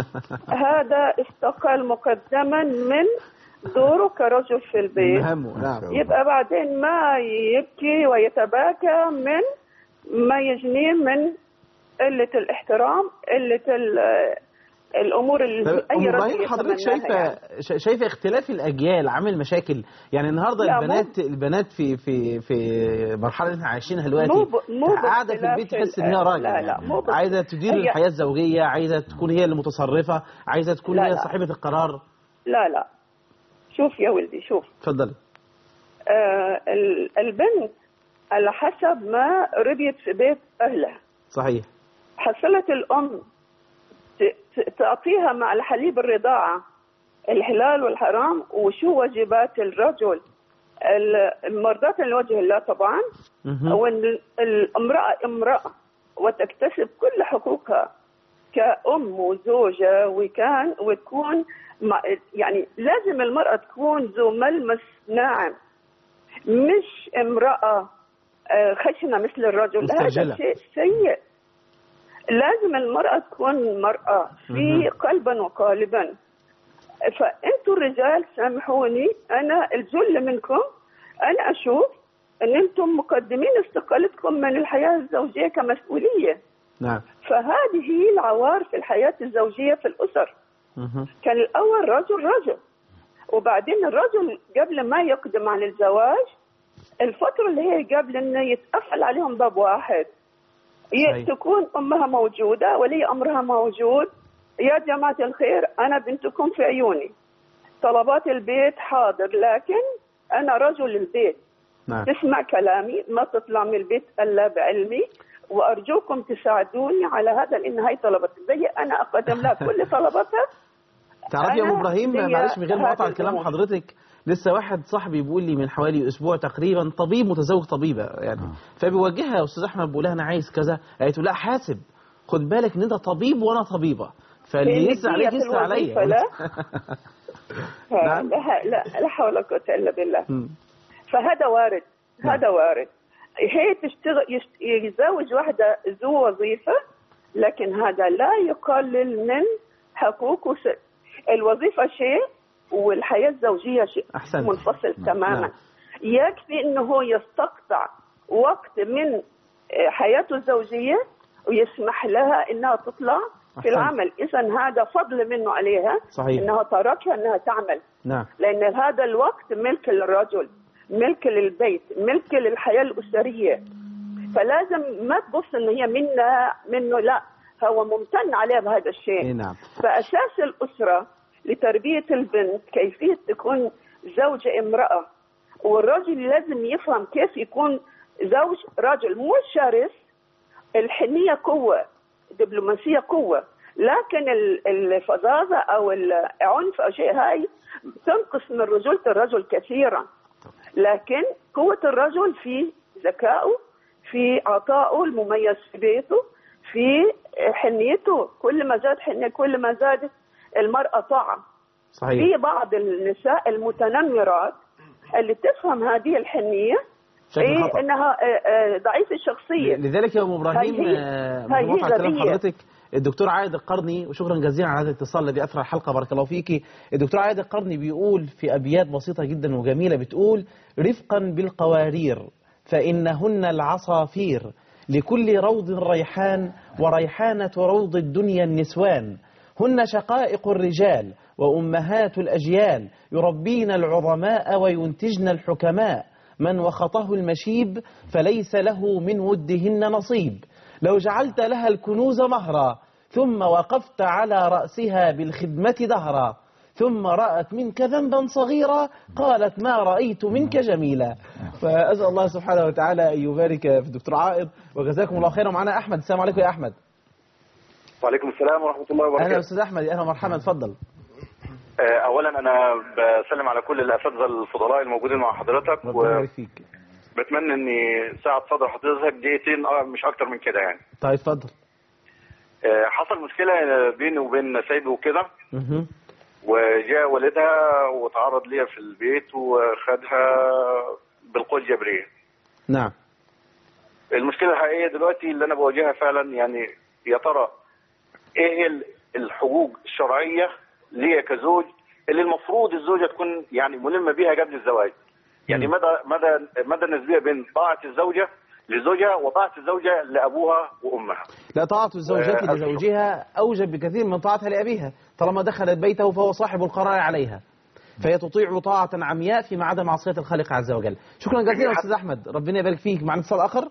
هذا استقال مقدما من دوره كرجل في البيت مهمه نعم يبقى بعدين ما يبكي ويتباكى من ما يجنيه من قلة الاحترام قلة ال- الأمور اللي طب أي ام رجل ابراهيم حضرتك يتمناها شايفه يعني. شا- شايفه اختلاف الاجيال عامل مشاكل يعني النهارده لا، مو- البنات البنات في في في مرحله اللي احنا عايشينها دلوقتي مو ب- مو قاعده في باختلاف البيت تحس ان ال- هي راجل لا، لا، يعني. مو بس- عايزه تدير هي- الحياه الزوجيه عايزه تكون هي المتصرفه عايزه تكون لا، هي لا. صاحبه القرار لا لا شوف يا ولدي شوف اتفضلي آه ال- البنت على حسب ما ربيت في بيت أهلها صحيح حصلت الأم ت- ت- تعطيها مع الحليب الرضاعة الحلال والحرام وشو واجبات الرجل ال- مرضاة لوجه الله طبعا مهم. وان الامرأة امرأة وتكتسب كل حقوقها كأم وزوجة وكان وتكون مع- يعني لازم المرأة تكون ذو ملمس ناعم مش امرأة آه، خشنة مثل الرجل مسترجلة. هذا شيء سيء لازم المرأة تكون مرأة في مهم. قلبا وقالبا فانتوا الرجال سامحوني انا الجل منكم انا اشوف ان انتم مقدمين استقالتكم من الحياه الزوجيه كمسؤوليه نعم فهذه هي العوار في الحياه الزوجيه في الاسر مهم. كان الاول رجل رجل وبعدين الرجل قبل ما يقدم على الزواج الفتره اللي هي قبل انه يتقفل عليهم باب واحد ي- صحيح. تكون امها موجوده ولي امرها موجود يا جماعه الخير انا بنتكم في عيوني طلبات البيت حاضر لكن انا رجل البيت نعم تسمع كلامي ما تطلع من البيت الا بعلمي وارجوكم تساعدوني على هذا لان هاي طلبت زي انا اقدم لها كل طلباتها تعرفي يا ام أنا ابراهيم ليا معلش من غير هذا مقاطعه كلام الأمور. حضرتك لسه واحد صاحبي بيقول لي من حوالي اسبوع تقريبا طبيب متزوج طبيبه يعني فبيوجهها يا استاذ احمد بيقول لها انا عايز كذا قالت له لا حاسب خد بالك ان انت طبيب وانا طبيبه فاللي لأن يسعى عليك دي في يسعى عليا الوظيفة لا. نعم. لا لا لا حول ولا قوه الا بالله مم. فهذا وارد نعم. هذا وارد هي تشتغل يشت- يتزوج واحدة ذو وظيفة لكن هذا لا يقلل من حقوق وس... الوظيفة شيء والحياة الزوجية شيء أحسنت. منفصل نعم. تماما نعم. يكفي انه هو يستقطع وقت من آه، حياته الزوجية ويسمح لها انها تطلع في أحسنت. العمل اذا هذا فضل منه عليها صحيح. انها تركها انها تعمل نعم لأن هذا الوقت ملك للرجل ملك للبيت ملك للحياة الأسرية فلازم ما تبص إن هي منا منه لا هو ممتن عليها بهذا إيه الشيء نعم فأساس الأسرة لتربية البنت كيفية تكون زوجة امرأة والرجل لازم يفهم كيف يكون زوج رجل مو شرس الحنية قوة دبلوماسية قوة لكن ال- الفظاظة أو العنف أو شيء هاي تنقص من رجولة الرجل كثيرا لكن قوة الرجل في ذكائه في عطائه المميز في بيته في حنيته كل ما زاد حنية كل ما زادت المرأة طاعة صحيح في بعض النساء المتنمرات اللي تفهم هذه الحنية بشكل إيه خطأ. انها آه، آه، ضعيفة الشخصية لذلك يا ام ابراهيم هاي هي- آه، هاي هي بموافقه كلام غبية. حضرتك الدكتور عايد القرني وشكرا جزيلا على هذا الاتصال الذي اثر الحلقه بارك الله فيكي الدكتور عايد القرني بيقول في ابيات بسيطه جدا وجميله بتقول رفقا بالقوارير فانهن العصافير لكل روض ريحان وريحانه روض الدنيا النسوان هن شقائق الرجال وامهات الاجيال يربين العظماء وينتجن الحكماء من وخطه المشيب فليس له من ودهن نصيب لو جعلت لها الكنوز مهرا ثم وقفت على رأسها بالخدمة دهرا ثم رأت منك ذنبا صغيرا قالت ما رأيت منك جميلا فأسأل الله سبحانه وتعالى أن يبارك في الدكتور عائض وجزاكم الله خيرا معنا أحمد السلام عليكم يا أحمد وعليكم السلام ورحمة الله أهلا وبركاته أستاذ أحمد أهلا ومرحبا اتفضل آه، أولا أنا بسلم على كل الأساتذة الفضلاء الموجودين مع حضرتك ربنا يبارك فيك وبتمنى إني ساعة صدر حضرتك دقيقتين آه، مش أكتر من كده يعني طيب اتفضل آه، حصل مشكلة بيني وبين سيد وكده مهم. وجاء والدها وتعرض ليا في البيت وخدها بالقوة الجبرية نعم المشكلة الحقيقية دلوقتي اللي أنا بواجهها فعلا يعني يا ترى إيه هي ال- الحقوق الشرعية ليا كزوج اللي المفروض الزوجة تكون يعني ملمة بيها قبل الزواج يعني مدى مدى مدى النسبية بين طاعة الزوجة لزوجها وطاعة الزوجة لأبوها وأمها لا طاعة الزوجة آه، لزوجها أوجب بكثير من طاعتها لأبيها طالما دخلت بيته فهو صاحب القرار عليها فهي تطيع طاعة عمياء فيما عدا معصية الخالق عز وجل شكرا جزيلا أستاذ أحمد ربنا يبارك فيك معنا اتصال آخر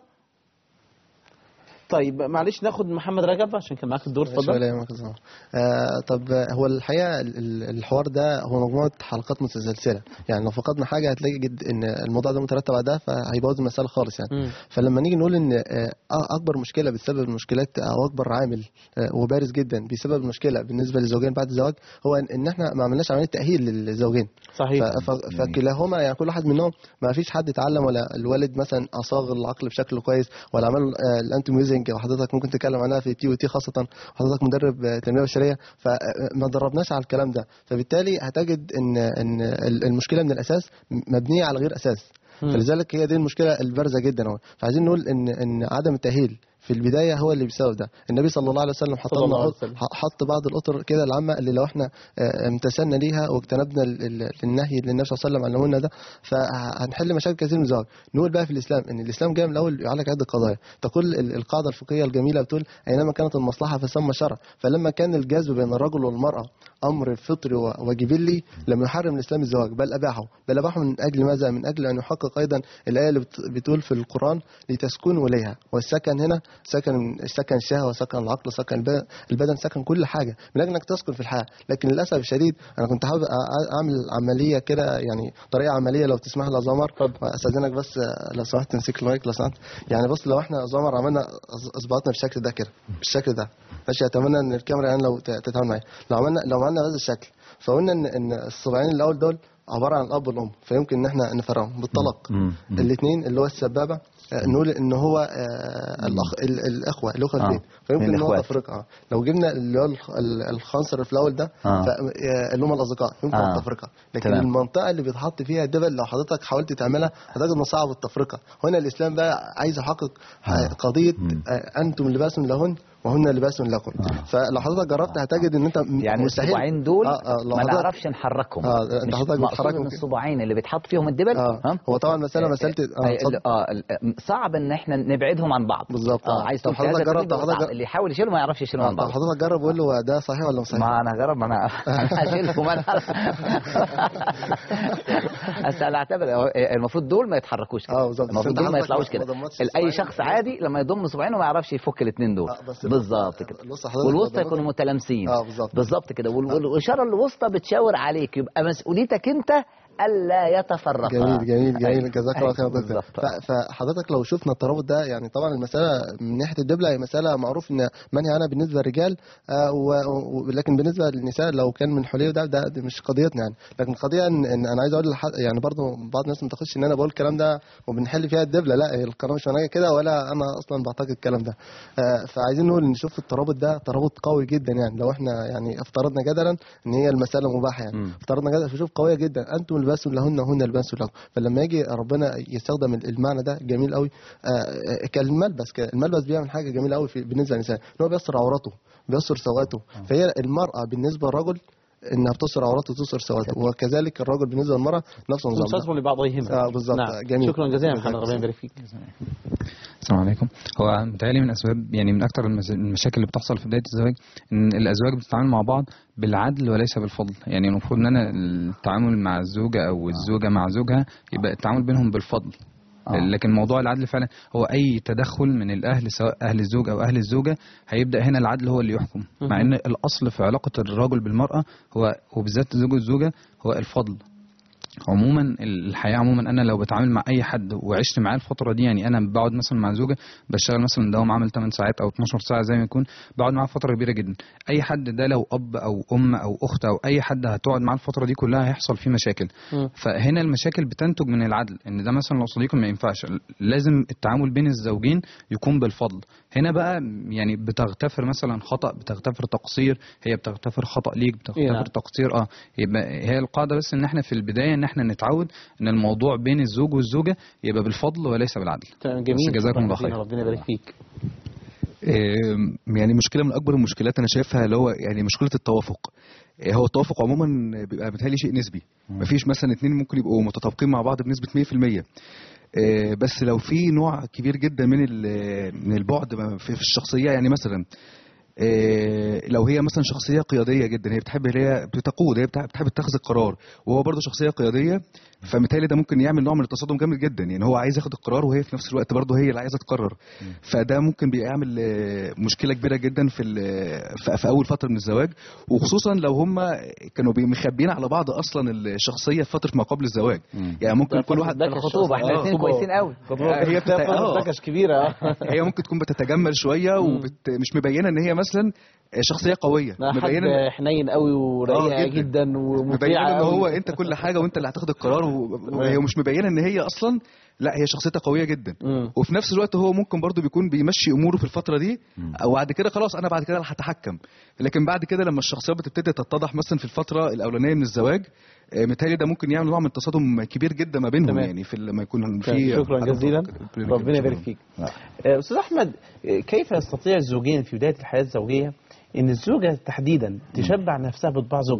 طيب معلش ناخد محمد رجب عشان كان معاك الدور ماشي اتفضل ولا يهمك يا زهر. آه طب آه، هو الحقيقه ال- ال- الحوار ده هو مجموعه حلقات متسلسله يعني لو فقدنا حاجه هتلاقي جد ان الموضوع ده مترتب على ده فهيبوظ المساله خالص يعني مم. فلما نيجي نقول ان آه، اكبر مشكله بتسبب المشكلات او اكبر عامل آه، وبارز جدا بيسبب المشكله بالنسبه للزوجين بعد الزواج هو ان إن احنا ما عملناش عمليه تاهيل للزوجين صحيح ف- ف- فكلاهما يعني كل واحد منهم ما فيش حد اتعلم ولا الوالد مثلا اصاغ العقل بشكل كويس ولا عمل آه، الانتي ميوزنج وحضرتك ممكن تتكلم عنها في تي وتي خاصه وحضرتك مدرب آه، تنميه بشريه فما دربناش على الكلام ده فبالتالي هتجد ان ان ال- المشكله من الاساس مبنيه على غير اساس مم. فلذلك هي دي المشكله البارزه جدا اهو فعايزين نقول ان ان عدم التاهيل في البدايه هو اللي بيسبب ده النبي صلى الله عليه وسلم حط صلى الله عليه لنا وسلم. حط بعض الاطر كده العامه اللي لو احنا آه، امتثلنا ليها واجتنبنا ال- ال- النهي اللي النبي صلى الله عليه وسلم علمه لنا ده فهنحل مشاكل كثير من الزواج نقول بقى في الاسلام ان الاسلام جاي من الاول يعالج عده قضايا تقول ال- القاعده الفقهيه الجميله بتقول اينما كانت المصلحه فثم شرع فلما كان الجذب بين الرجل والمراه امر فطري و- وجبلي لم يحرم الاسلام الزواج بل اباحه بل اباحه من اجل ماذا من اجل ان يحقق ايضا الايه اللي بت- بتقول في القران لتسكنوا اليها والسكن هنا سكن سكن الشهوه سكن العقل سكن الب- البدن سكن كل حاجه من اجل انك تسكن في الحياه لكن للاسف الشديد انا كنت حابب أ- اعمل عمليه كده يعني طريقه عمليه لو تسمح لي يا زمر استاذنك بس آه، لو سمحت تمسك المايك لو سمحت يعني بص لو احنا يا زمر عملنا أص- اصبعاتنا بالشكل ده كده بالشكل ده ماشي اتمنى ان الكاميرا يعني لو ت- تتعامل معايا لو عملنا لو عملنا بهذا الشكل فقلنا ان ان الصباعين الاول دول عباره عن الاب والام فيمكن ان احنا نفرقهم بالطلاق الاثنين اللي هو السبابه آه، نقول ان هو آه، الاخ ال- الاخوه الاخوه آه. الاثنين فيمكن من ان هو الإخوات. تفرقه آه. لو جبنا اللي هو الخ- ال- الخنصر اللي في الاول ده آه. ف- آه، اللي هم الاصدقاء يمكن آه. التفرقه لكن تمام. المنطقه اللي بيتحط فيها الدبل لو حضرتك حاولت تعملها هتجد انه صعب التفرقه هنا الاسلام بقى عايز يحقق آه. قضيه آه، انتم لباس لهن وهن لباس لكم فلو حضرتك جربت هتجد ان انت م- يعني مستحيل الصباعين دول آه آه لو ما حضرتك- نعرفش نحركهم اه انت مش حضرتك مقصود بتحركهم ان كده. الصباعين اللي بيتحط فيهم الدبل آه. هو طبعا مساله مساله اه آه، اتفضل. اه ال- صعب ان احنا نبعدهم عن بعض بالظبط اه عايز طب تقول في حضرتك هذا جرب الترتيب طب صعب. حضرتك اللي يحاول يشيلهم ما يعرفش يشيلهم عن طب بعض حضرتك جرب وقول له ده صحيح ولا مش صحيح ما انا هجرب ما انا انا هشيلهم انا بس انا اعتبر المفروض دول ما يتحركوش كده اه بالظبط. بس المفروض انت دول ما حضرتك يطلعوش ما كده ضمتش اي الصباعين. شخص عادي لما يضم صباعينه ما يعرفش يفك الاثنين دول آه، بس بالظبط كده بص حضرتك والوسطى ما ضمتش- يكونوا متلامسين اه بالظبط بالظبط كده وال- وال- والاشاره الوسطى بتشاور عليك يبقى مسؤوليتك انت الا يتفرقا جميل جميل جميل أيوة. جزاك الله خير أيوة، دكتور بالظبط. ف- فحضرتك لو شفنا الترابط ده يعني طبعا المساله من ناحيه الدبله هي مساله معروف ان منهي عنها بالنسبه للرجال آه، و- و- لكن بالنسبه للنساء لو كان من حليه ده ده ده مش قضيتنا يعني لكن القضيه ان, إن انا عايز اقول لحد يعني برضه بعض الناس ما تاخدش ان انا بقول الكلام ده وبنحل فيها الدبله لا هي القناه مش معناها كده ولا انا اصلا بعتقد الكلام ده آه، فعايزين نقول نشوف الترابط ده ترابط قوي جدا يعني لو احنا يعني افترضنا جدلا ان هي المساله مباحه يعني افترضنا جدلا فشوف قويه جدا انتم لباس لهن وهن لباس لكم فلما يجي ربنا يستخدم المعنى ده جميل قوي آه، آه، كالملبس ك- الملبس بيعمل حاجه جميله قوي في بالنسبه للانسان ان هو بيستر عورته بيستر سواته فهي المراه بالنسبه للرجل انها بتستر عورته وتستر سواته وكذلك الرجل بالنسبه للمراه نفس النظام ده. انصتوا لبعضهما اه بالظبط نعم. جميل شكرا جزيلا محمد ربنا يبارك فيك السلام عليكم هو متهيألي من اسباب يعني من اكتر المس- المشاكل اللي بتحصل في بدايه الزواج ان الازواج بتتعامل مع بعض بالعدل وليس بالفضل يعني المفروض ان انا التعامل مع الزوجه او الزوجه مع زوجها يبقى التعامل بينهم بالفضل آه. لكن موضوع العدل فعلا هو اي تدخل من الاهل سواء اهل الزوج او اهل الزوجه هيبدا هنا العدل هو اللي يحكم مع ان الاصل في علاقه الرجل بالمراه هو وبالذات الزوج والزوجه هو الفضل عموما الحياه عموما انا لو بتعامل مع اي حد وعشت معاه الفتره دي يعني انا بقعد مثلا مع زوجه بشتغل مثلا دوام عمل 8 ساعات او 12 ساعه زي ما يكون بقعد معاه فتره كبيره جدا اي حد ده لو اب او ام او اخت او اي حد هتقعد معاه الفتره دي كلها هيحصل فيه مشاكل مم. فهنا المشاكل بتنتج من العدل ان ده مثلا لو صديق ما ينفعش لازم التعامل بين الزوجين يكون بالفضل هنا بقى يعني بتغتفر مثلا خطا بتغتفر تقصير هي بتغتفر خطا ليك إيه نعم. بتغتفر تقصير اه يبقى هي القاعده بس ان احنا في البدايه ان احنا نتعود ان الموضوع بين الزوج والزوجه يبقى بالفضل وليس بالعدل تمام جميل بس جزاكم الله شكراً خير ربنا يبارك فيك آم، يعني مشكله من اكبر المشكلات انا شايفها اللي هو يعني مشكله التوافق آه، هو التوافق عموما بيبقى بيتهيألي شيء نسبي مفيش مثلا اتنين ممكن يبقوا متطابقين مع بعض بنسبه 100% آه، بس لو في نوع كبير جدا من ال- من البعد ما في في الشخصيه يعني مثلا آه، لو هي مثلا شخصيه قياديه جدا هي بتحب اللي هي بتقود هي بتح- بتحب تاخذ القرار وهو برضه شخصيه قياديه فمثالي ده ممكن يعمل نوع من التصادم جامد جدا يعني هو عايز ياخد القرار وهي في نفس الوقت برضه هي اللي عايزه تقرر فده ممكن بيعمل آه، مشكله كبيره جدا في ال- في في اول فتره من الزواج وخصوصا لو هم كانوا بي- مخبيين على بعض اصلا الشخصيه في فتره ما قبل الزواج يعني ممكن كل واحد الخطوبه احنا آه، الاثنين خطوبة. كويسين قوي هي بتت... آه. دكش كبيره هي ممكن تكون بتتجمل شويه ومش مبينه ان هي مثلا شخصيه قويه لا حد مبينه حنين قوي ورقيقه آه، جدا, جداً. جدا مبينه ومطيعه ان هو قوي انت كل حاجه وانت اللي هتاخد القرار و- وهي مش مبينه ان هي اصلا لا هي شخصيتها قويه جدا مم. وفي نفس الوقت هو ممكن برضو بيكون بيمشي اموره في الفتره دي وبعد كده خلاص انا بعد كده اللي هتحكم لكن بعد كده لما الشخصيات بتبتدي تتضح مثلا في الفتره الاولانيه من الزواج آه، متهيألي ده ممكن يعمل نوع من التصادم كبير جدا ما بينهم تمام. يعني في لما يكون في تمام. شكرا جزيلا ربنا يبارك فيك آه، استاذ احمد آه، كيف يستطيع الزوجين في بدايه الحياه الزوجيه ان الزوجه تحديدا تشبع نفسها بطباع زوجها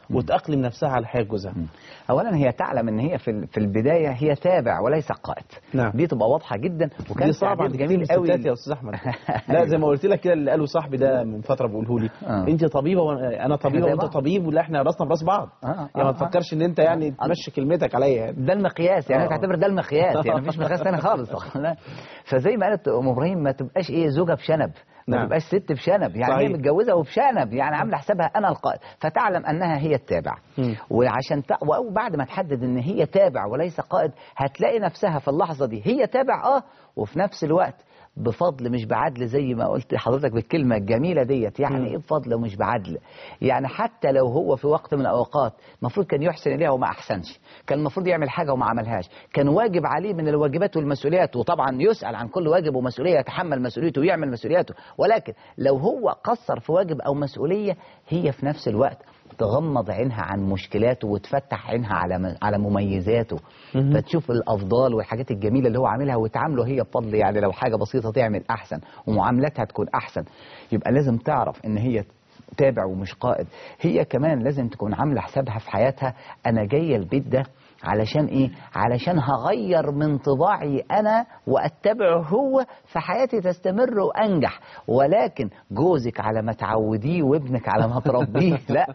وتأقلم نفسها على حياة جوزها اولا هي تعلم ان هي في ال- في البدايه هي تابع وليس قائد نعم. دي تبقى واضحه جدا وكان دي صعبة تعبير عند جميل كتير من قوي الستات يا استاذ احمد لا زي ما قلت لك كده اللي قاله صاحبي ده من فتره بيقوله لي آه. انت طبيبه وانا طبيبه زي وانت بعض. طبيب ولا احنا راسنا براس بعض آه، يعني آه، ما آه. تفكرش ان انت يعني تمشي كلمتك عليا يعني ده المقياس يعني آه. انت تعتبر ده المقياس يعني مفيش مقياس تاني خالص لا. فزي ما قالت ام ابراهيم ما تبقاش ايه زوجه بشنب ما نعم. تبقاش ست بشنب يعني هي صحيح. متجوزه وبشنب يعني عامله حسابها انا القائد فتعلم انها هي التابع مم. وعشان ت... وبعد ما تحدد ان هي تابع وليس قائد هتلاقي نفسها في اللحظه دي هي تابع اه وفي نفس الوقت بفضل مش بعدل زي ما قلت لحضرتك بالكلمة الجميلة ديت يعني ايه بفضل ومش بعدل يعني حتى لو هو في وقت من الأوقات المفروض كان يحسن إليها وما أحسنش كان المفروض يعمل حاجة وما عملهاش كان واجب عليه من الواجبات والمسؤوليات وطبعا يسأل عن كل واجب ومسؤولية يتحمل مسؤوليته ويعمل مسؤولياته ولكن لو هو قصر في واجب أو مسؤولية هي في نفس الوقت تغمض عينها عن مشكلاته وتفتح عينها على على مميزاته فتشوف الافضال والحاجات الجميله اللي هو عاملها وتعامله هي بفضل يعني لو حاجه بسيطه تعمل احسن ومعاملاتها تكون احسن يبقى لازم تعرف ان هي تابع ومش قائد هي كمان لازم تكون عامله حسابها في حياتها انا جايه البيت ده علشان ايه علشان هغير من طباعي انا واتبعه هو فحياتي تستمر وانجح ولكن جوزك على ما تعوديه وابنك على ما تربيه لا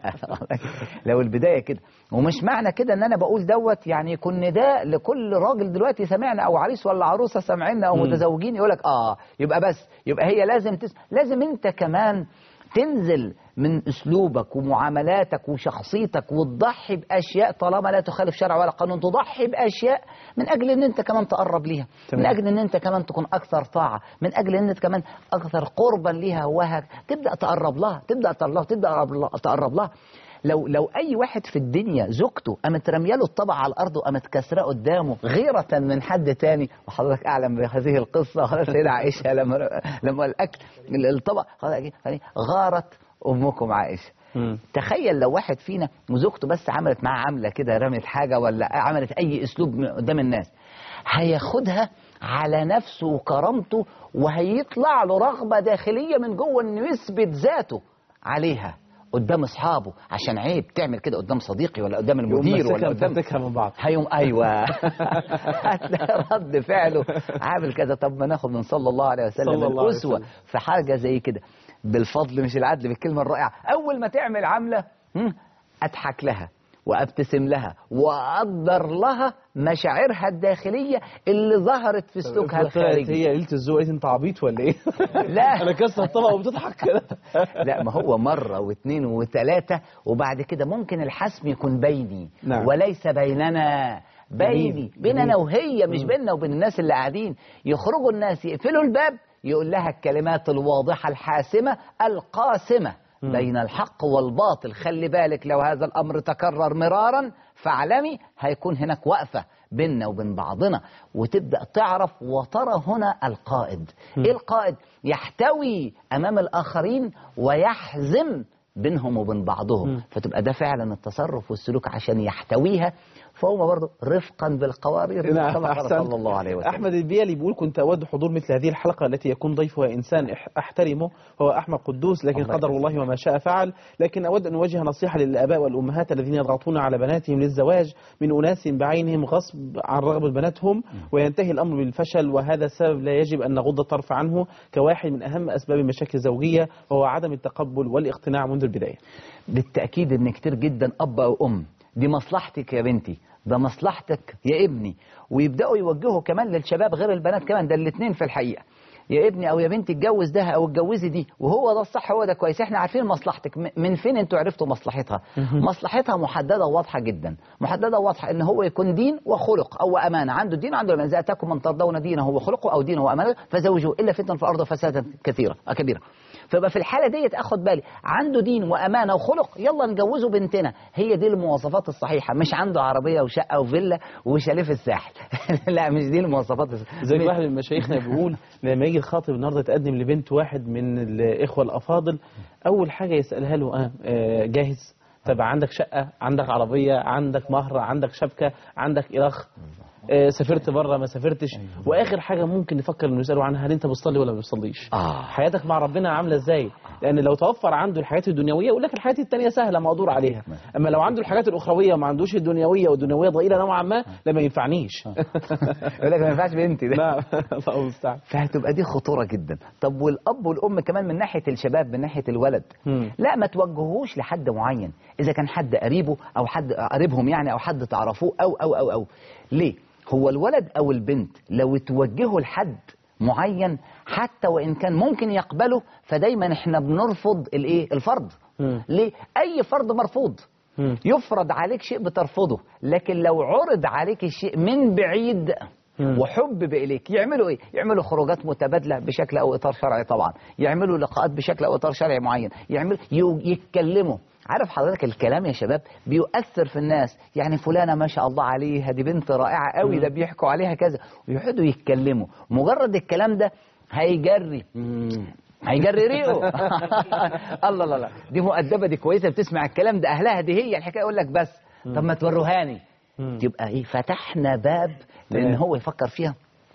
لو البدايه كده ومش معنى كده ان انا بقول دوت يعني يكون نداء لكل راجل دلوقتي سمعنا او عريس ولا عروسه سامعيننا او مم. متزوجين يقول لك اه يبقى بس يبقى هي لازم تس... لازم انت كمان تنزل من اسلوبك ومعاملاتك وشخصيتك وتضحي باشياء طالما لا تخالف شرع ولا قانون تضحي باشياء من اجل ان انت كمان تقرب ليها من اجل ان انت كمان تكون اكثر طاعه من اجل ان انت كمان اكثر قربا ليها وهك تبدا تقرب لها تبدا تقرب لها تبدا تقرب لها- تقرب لها لو لو اي واحد في الدنيا زوجته قامت رميه له الطبق على الارض وقامت كسراه قدامه غيره من حد تاني وحضرتك اعلم بهذه القصه خلاص سيدة عائشه لما لما الاكل الطبق خلاص يعني غارت امكم عائشه تخيل لو واحد فينا وزوجته بس عملت معاه عمله كده رمت حاجه ولا عملت اي اسلوب من قدام الناس هياخدها على نفسه وكرامته وهيطلع له رغبه داخليه من جوه انه يثبت ذاته عليها قدام اصحابه عشان عيب تعمل كده قدام صديقي ولا قدام المدير ولا قدام تمسكها من بعض هيوم ايوه هتلاقي رد فعله عامل كذا طب ما ناخد من صلى الله عليه وسلم صلى الله عليه الاسوه وسلم. في حاجه زي كده بالفضل مش العدل بالكلمه الرائعه اول ما تعمل عمله هم، اضحك لها وابتسم لها واقدر لها مشاعرها الداخليه اللي ظهرت في سلوكها طلعت الخارجي هي قلت الذوق قالت انت عبيط ولا ايه لا. انا كسر الطبق وبتضحك كده لا ما هو مرة واثنين وثلاثة وبعد كده ممكن الحسم يكون بيني نعم. وليس بيننا بيني جميل. بين انا جميل. وهي مش بيننا وبين الناس اللي قاعدين يخرجوا الناس يقفلوا الباب يقول لها الكلمات الواضحة الحاسمة القاسمة بين الحق والباطل خلي بالك لو هذا الأمر تكرر مرارا فاعلمي هيكون هناك وقفة بيننا وبين بعضنا وتبدأ تعرف وترى هنا القائد إيه القائد يحتوي أمام الآخرين ويحزم بينهم وبين بعضهم فتبقى ده فعلا التصرف والسلوك عشان يحتويها فهو برضه رفقا بالقوارير نعم، كما قال أحسنت. صلى الله عليه وسلم أحمد البيلي بيقول كنت أود حضور مثل هذه الحلقة التي يكون ضيفها إنسان إح- أحترمه هو أحمد قدوس لكن الله قدر الله وما شاء فعل لكن أود أن أوجه نصيحة للآباء والأمهات الذين يضغطون على بناتهم للزواج من أناس بعينهم غصب عن رغبة بناتهم وينتهي الأمر بالفشل وهذا السبب لا يجب أن نغض الطرف عنه كواحد من أهم أسباب المشاكل الزوجية وهو عدم التقبل والاقتناع منذ البداية بالتأكيد ان كتير جدا اب او ام دي مصلحتك يا بنتي ده مصلحتك يا ابني ويبداوا يوجهوا كمان للشباب غير البنات كمان ده الاثنين في الحقيقه يا ابني او يا بنتي اتجوز ده او اتجوزي دي وهو ده الصح هو ده كويس احنا عارفين مصلحتك م- من فين انتوا عرفتوا مصلحتها مصلحتها محدده وواضحه جدا محدده وواضحه ان هو يكون دين وخلق او امانه عنده دين عنده امانه اذا اتاكم من ترضون دينه وخلقه او دينه وامانته فزوجوه الا فتنه في الارض فسادا كثيره كبيره فيبقى في الحاله ديت اخد بالي عنده دين وامانه وخلق يلا نجوزه بنتنا هي دي المواصفات الصحيحه مش عنده عربيه وشقه وفيلا وشاليه في الساحل لا مش دي المواصفات الص- زي واحد من مشايخنا بيقول لما يجي الخاطب النهارده يتقدم لبنت واحد من الاخوه الافاضل اول حاجه يسالها له اه آه، جاهز طب عندك شقه عندك عربيه عندك مهر عندك شبكه عندك الاخ آه، سافرت بره ما سافرتش واخر حاجه ممكن نفكر انه يسالوا عنها هل انت بتصلي ولا ما بتصليش آه. حياتك مع ربنا عامله ازاي لان لو توفر عنده الحياه الدنيويه يقول لك الحياه التانية سهله مقدور عليها اما لو عنده الحاجات الاخرويه وما عندوش الدنيويه والدنيويه ضئيله نوعا ما لا ما ينفعنيش يقول لك ما ينفعش بنتي ده نعم الله المستعان فهتبقى دي خطوره جدا طب والاب والام كمان من ناحيه الشباب من ناحيه الولد مم. لا ما توجهوش لحد معين اذا كان حد قريبه او حد قريبهم يعني او حد تعرفوه او او او او ليه هو الولد او البنت لو توجهوا لحد معين حتى وان كان ممكن يقبله فدايما احنا بنرفض الايه الفرض مم. ليه اي فرض مرفوض مم. يفرض عليك شيء بترفضه لكن لو عرض عليك الشيء من بعيد مم. وحبب اليك يعملوا ايه يعملوا خروجات متبادله بشكل او اطار شرعي طبعا يعملوا لقاءات بشكل او اطار شرعي معين يعملوا يو- يتكلموا عارف حضرتك الكلام يا شباب بيؤثر في الناس يعني فلانه ما شاء الله عليها دي بنت رائعه قوي ده بيحكوا عليها كذا ويقعدوا يتكلموا مجرد الكلام ده هيجري هيجري ريقه الله لا لا دي مؤدبه دي كويسه بتسمع الكلام ده اهلها دي هي الحكايه يقول لك بس طب ما توروهاني تبقى ايه فتحنا باب لان تمام. هو يفكر فيها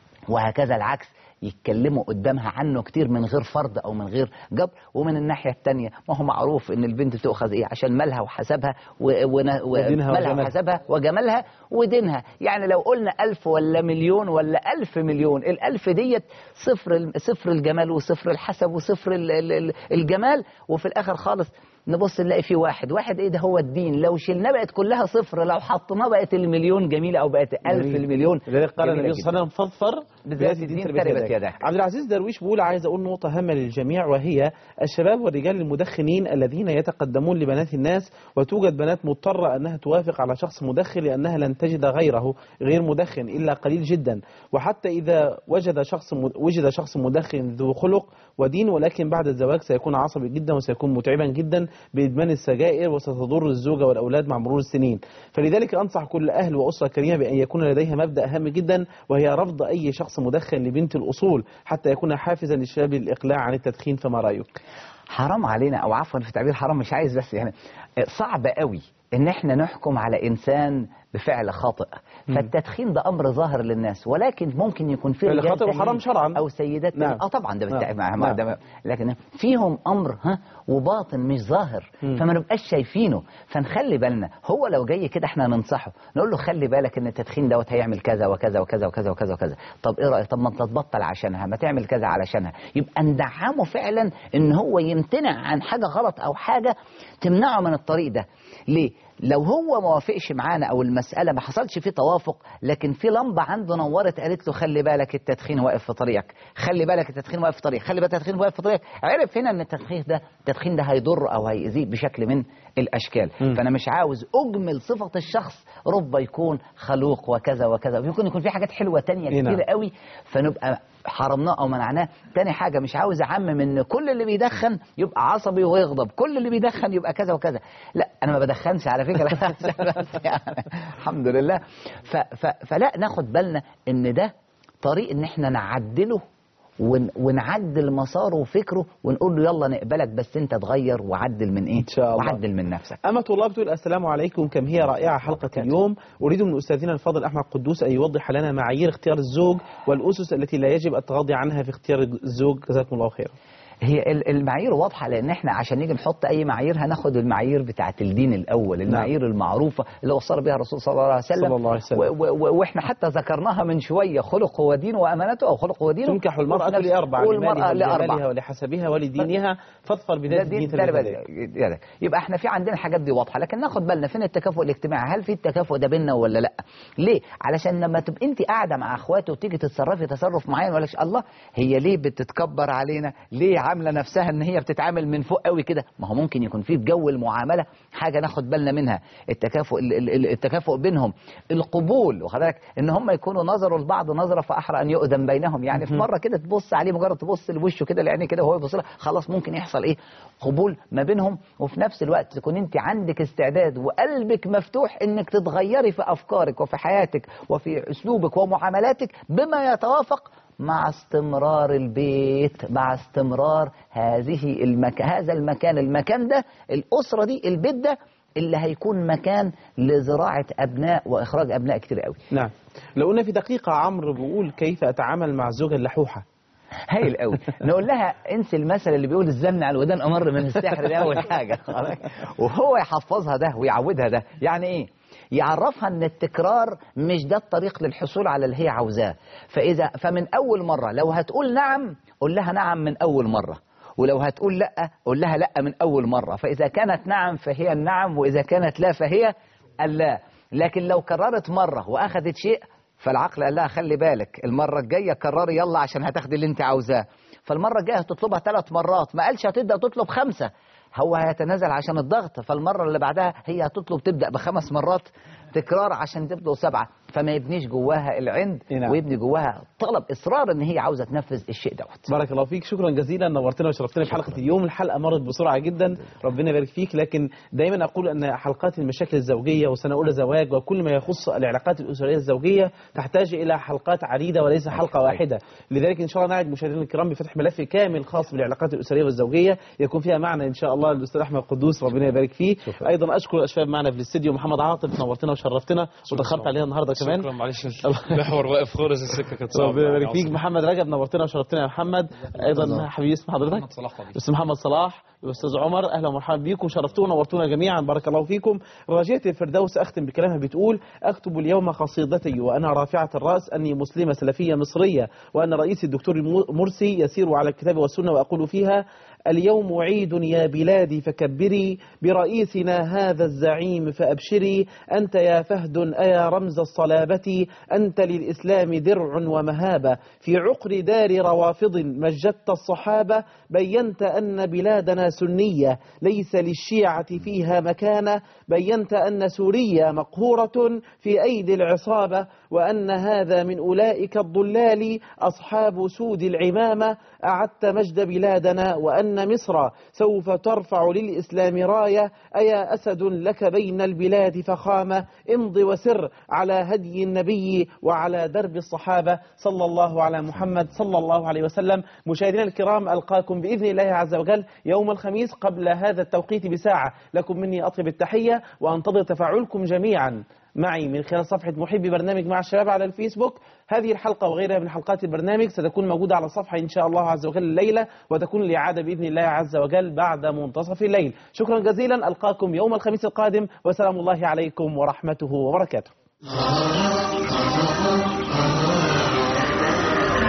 وهكذا العكس يتكلموا قدامها عنه كتير من غير فرض او من غير جبر ومن الناحيه الثانيه ما هو معروف ان البنت تؤخذ ايه عشان مالها وحسبها و- ون- و- ودينها مالها وجمالها. وحسبها وجمالها ودينها يعني لو قلنا ألف ولا مليون ولا ألف مليون الألف ديت صفر الم- صفر الجمال وصفر الحسب وصفر ال- ال- ال- الجمال وفي الآخر خالص نبص نلاقي فيه واحد واحد ايه ده هو الدين لو شلناه بقت كلها صفر لو حطيناه بقت المليون جميلة او بقت ألف جميل. المليون لذلك قال جميلة النبي صلى الله عليه وسلم فاظفر بذات الدين تربت يداك. عبد العزيز درويش بيقول عايز اقول نقطه هامه للجميع وهي الشباب والرجال المدخنين الذين يتقدمون لبنات الناس وتوجد بنات مضطره انها توافق على شخص مدخن لانها لن تجد غيره غير مدخن الا قليل جدا وحتى اذا وجد شخص مد- وجد شخص مدخن ذو خلق ودين ولكن بعد الزواج سيكون عصبي جدا وسيكون متعبا جدا بادمان السجائر وستضر الزوجه والاولاد مع مرور السنين فلذلك انصح كل اهل واسره كريمه بان يكون لديها مبدا هام جدا وهي رفض اي شخص مدخن لبنت الاصول حتى يكون حافزا للشباب للاقلاع عن التدخين فما رايك؟ حرام علينا او عفوا في تعبير حرام مش عايز بس يعني صعب قوي ان احنا نحكم على انسان بفعل خاطئ فالتدخين ده امر ظاهر للناس ولكن ممكن يكون في فعل رجال خاطئ تانيين وحرام شرعا. او سيدات نعم. نعم. اه طبعا ده بالتع... نعم. مع... نعم. ده لكن فيهم امر ها وباطن مش ظاهر مم. فما نبقاش شايفينه فنخلي بالنا هو لو جاي كده احنا ننصحه نقول له خلي بالك ان التدخين دوت هيعمل كذا وكذا وكذا وكذا وكذا وكذا طب ايه رايك طب ما انت تبطل عشانها ما تعمل كذا علشانها يبقى ندعمه فعلا ان هو يمتنع عن حاجه غلط او حاجه تمنعه من الطريق ده ليه لو هو ما وافقش معانا او المساله ما حصلش فيه توافق لكن في لمبه عنده نورت قالت له خلي بالك التدخين واقف في طريقك خلي بالك التدخين واقف في طريقك خلي بالك التدخين واقف في طريقك عرف هنا ان التدخين ده التدخين ده هيضر او هيأذيه بشكل من الاشكال مم. فانا مش عاوز اجمل صفه الشخص رب يكون خلوق وكذا وكذا ويكون يكون في حاجات حلوه تانية إيه نعم. كتير قوي فنبقى حرمناه او منعناه تاني حاجه مش عاوز اعمم ان كل اللي بيدخن يبقى عصبي ويغضب كل اللي بيدخن يبقى كذا وكذا لا انا ما بدخنش على فكره بس يعني الحمد لله ف ف فلا ناخد بالنا ان ده طريق ان احنا نعدله ون ونعدل مساره وفكره ونقول له يلا نقبلك بس انت تغير وعدل من ايه إن شاء الله. وعدل من نفسك أما طلاب تقول السلام عليكم كم هي رائعة حلقة اليوم أريد من أستاذنا الفاضل أحمد قدوس أن يوضح لنا معايير اختيار الزوج والأسس التي لا يجب التغاضي عنها في اختيار الزوج جزاكم الله خيرا هي ال- المعايير واضحه لان احنا عشان نيجي نحط اي معايير هناخد المعايير بتاعه الدين الاول المعايير المعروفه اللي وصل بها الرسول صلى الله عليه وسلم صلى الله عليه وسلم. و- و- و- واحنا حتى ذكرناها من شويه خلق ودين وامانته او خلق ودينه تنكح المرأة وفي نفس- لأربع والمراه لمالها ولجمالها لاربع ولحسبها ولدينها فاظفر ده بذات دين الدين ده تربت بس- يديك. يدك. يبقى احنا في عندنا الحاجات دي واضحه لكن ناخد بالنا فين التكافؤ الاجتماعي هل في التكافؤ ده بيننا ولا لا ليه علشان لما تبقى انت قاعده مع اخواتي وتيجي تتصرفي تصرف معين ولا الله هي ليه بتتكبر علينا ليه عامله نفسها ان هي بتتعامل من فوق قوي كده ما هو ممكن يكون في جو المعامله حاجه ناخد بالنا منها التكافؤ ال- ال- ال- التكافؤ بينهم القبول واخد بالك ان هم يكونوا نظروا لبعض نظره فاحرى ان يؤذن بينهم يعني في مره كده تبص عليه مجرد تبص لوشه كده لعينيه كده وهو يبص لها خلاص ممكن يحصل ايه قبول ما بينهم وفي نفس الوقت تكون انت عندك استعداد وقلبك مفتوح انك تتغيري في افكارك وفي حياتك وفي اسلوبك ومعاملاتك بما يتوافق مع استمرار البيت مع استمرار هذه المك... هذا المكان المكان ده الأسرة دي البيت ده اللي هيكون مكان لزراعة أبناء وإخراج أبناء كتير قوي نعم لو قلنا في دقيقة عمرو بيقول كيف أتعامل مع الزوجة اللحوحة هايل قوي نقول لها انسي المثل اللي بيقول الزن على الودان امر من السحر ده اول حاجه وهو يحفظها ده ويعودها ده يعني ايه يعرفها ان التكرار مش ده الطريق للحصول على اللي هي عاوزاه فاذا فمن اول مره لو هتقول نعم قول لها نعم من اول مره ولو هتقول لا قول لها لا من اول مره فاذا كانت نعم فهي النعم واذا كانت لا فهي اللا لكن لو كررت مره واخذت شيء فالعقل قال لها خلي بالك المره الجايه كرري يلا عشان هتاخدي اللي انت عاوزاه فالمره الجايه هتطلبها ثلاث مرات ما قالش هتبدا تطلب خمسه هو هيتنازل عشان الضغط فالمره اللي بعدها هي هتطلب تبدا بخمس مرات تكرار عشان تبدأ سبعة فما يبنيش جواها العند نعم. ويبني جواها طلب إصرار إن هي عاوزة تنفذ الشيء دوت بارك الله فيك شكرا جزيلا نورتنا وشرفتنا في حلقة اليوم الحلقة مرت بسرعة جدا ربنا يبارك فيك لكن دايما أقول أن حلقات المشاكل الزوجية وسنة أولى زواج وكل ما يخص العلاقات الأسرية الزوجية تحتاج إلى حلقات عديدة وليس حلقة واحدة لذلك إن شاء الله نعد مشاهدينا الكرام بفتح ملف كامل خاص بالعلاقات الأسرية والزوجية يكون فيها معنا إن شاء الله الأستاذ أحمد قدوس ربنا يبارك فيه أيضا أشكر الأشباب معنا في الاستديو محمد عاطف نورتنا وشرفتنا وتأخرت علينا النهارده كمان شكرا معلش المحور واقف خالص السكه كانت صعبه ربنا يبارك يعني فيك أصلاً. محمد رجب نورتنا وشرفتنا يا محمد ايضا حبيبي اسم حضرتك محمد صلاح طبيعي. استاذ محمد صلاح واستاذ عمر اهلا ومرحبا بكم شرفتونا ونورتونا جميعا بارك الله فيكم راجية الفردوس اختم بكلامها بتقول اكتب اليوم قصيدتي وانا رافعه الراس اني مسلمه سلفيه مصريه وان رئيسي الدكتور المو- مرسي يسير على الكتاب والسنه واقول فيها اليوم عيد يا بلادي فكبري برئيسنا هذا الزعيم فأبشري أنت يا فهد أيا رمز الصلابة أنت للإسلام درع ومهابة في عقر دار روافض مجدت الصحابة بينت أن بلادنا سنية ليس للشيعة فيها مكانة بينت أن سوريا مقهورة في أيدي العصابة وأن هذا من أولئك الضلال أصحاب سود العمامة أعدت مجد بلادنا وأن مصر سوف ترفع للإسلام راية أيا أسد لك بين البلاد فخامة امض وسر على هدي النبي وعلى درب الصحابة صلى الله على محمد صلى الله عليه وسلم مشاهدينا الكرام ألقاكم بإذن الله عز وجل يوم الخميس قبل هذا التوقيت بساعة لكم مني أطيب التحية وأنتظر تفاعلكم جميعا معي من خلال صفحة محبي برنامج مع الشباب على الفيسبوك هذه الحلقة وغيرها من حلقات البرنامج ستكون موجودة على الصفحة إن شاء الله عز وجل الليلة وتكون الإعادة بإذن الله عز وجل بعد منتصف الليل شكرا جزيلا ألقاكم يوم الخميس القادم وسلام الله عليكم ورحمته وبركاته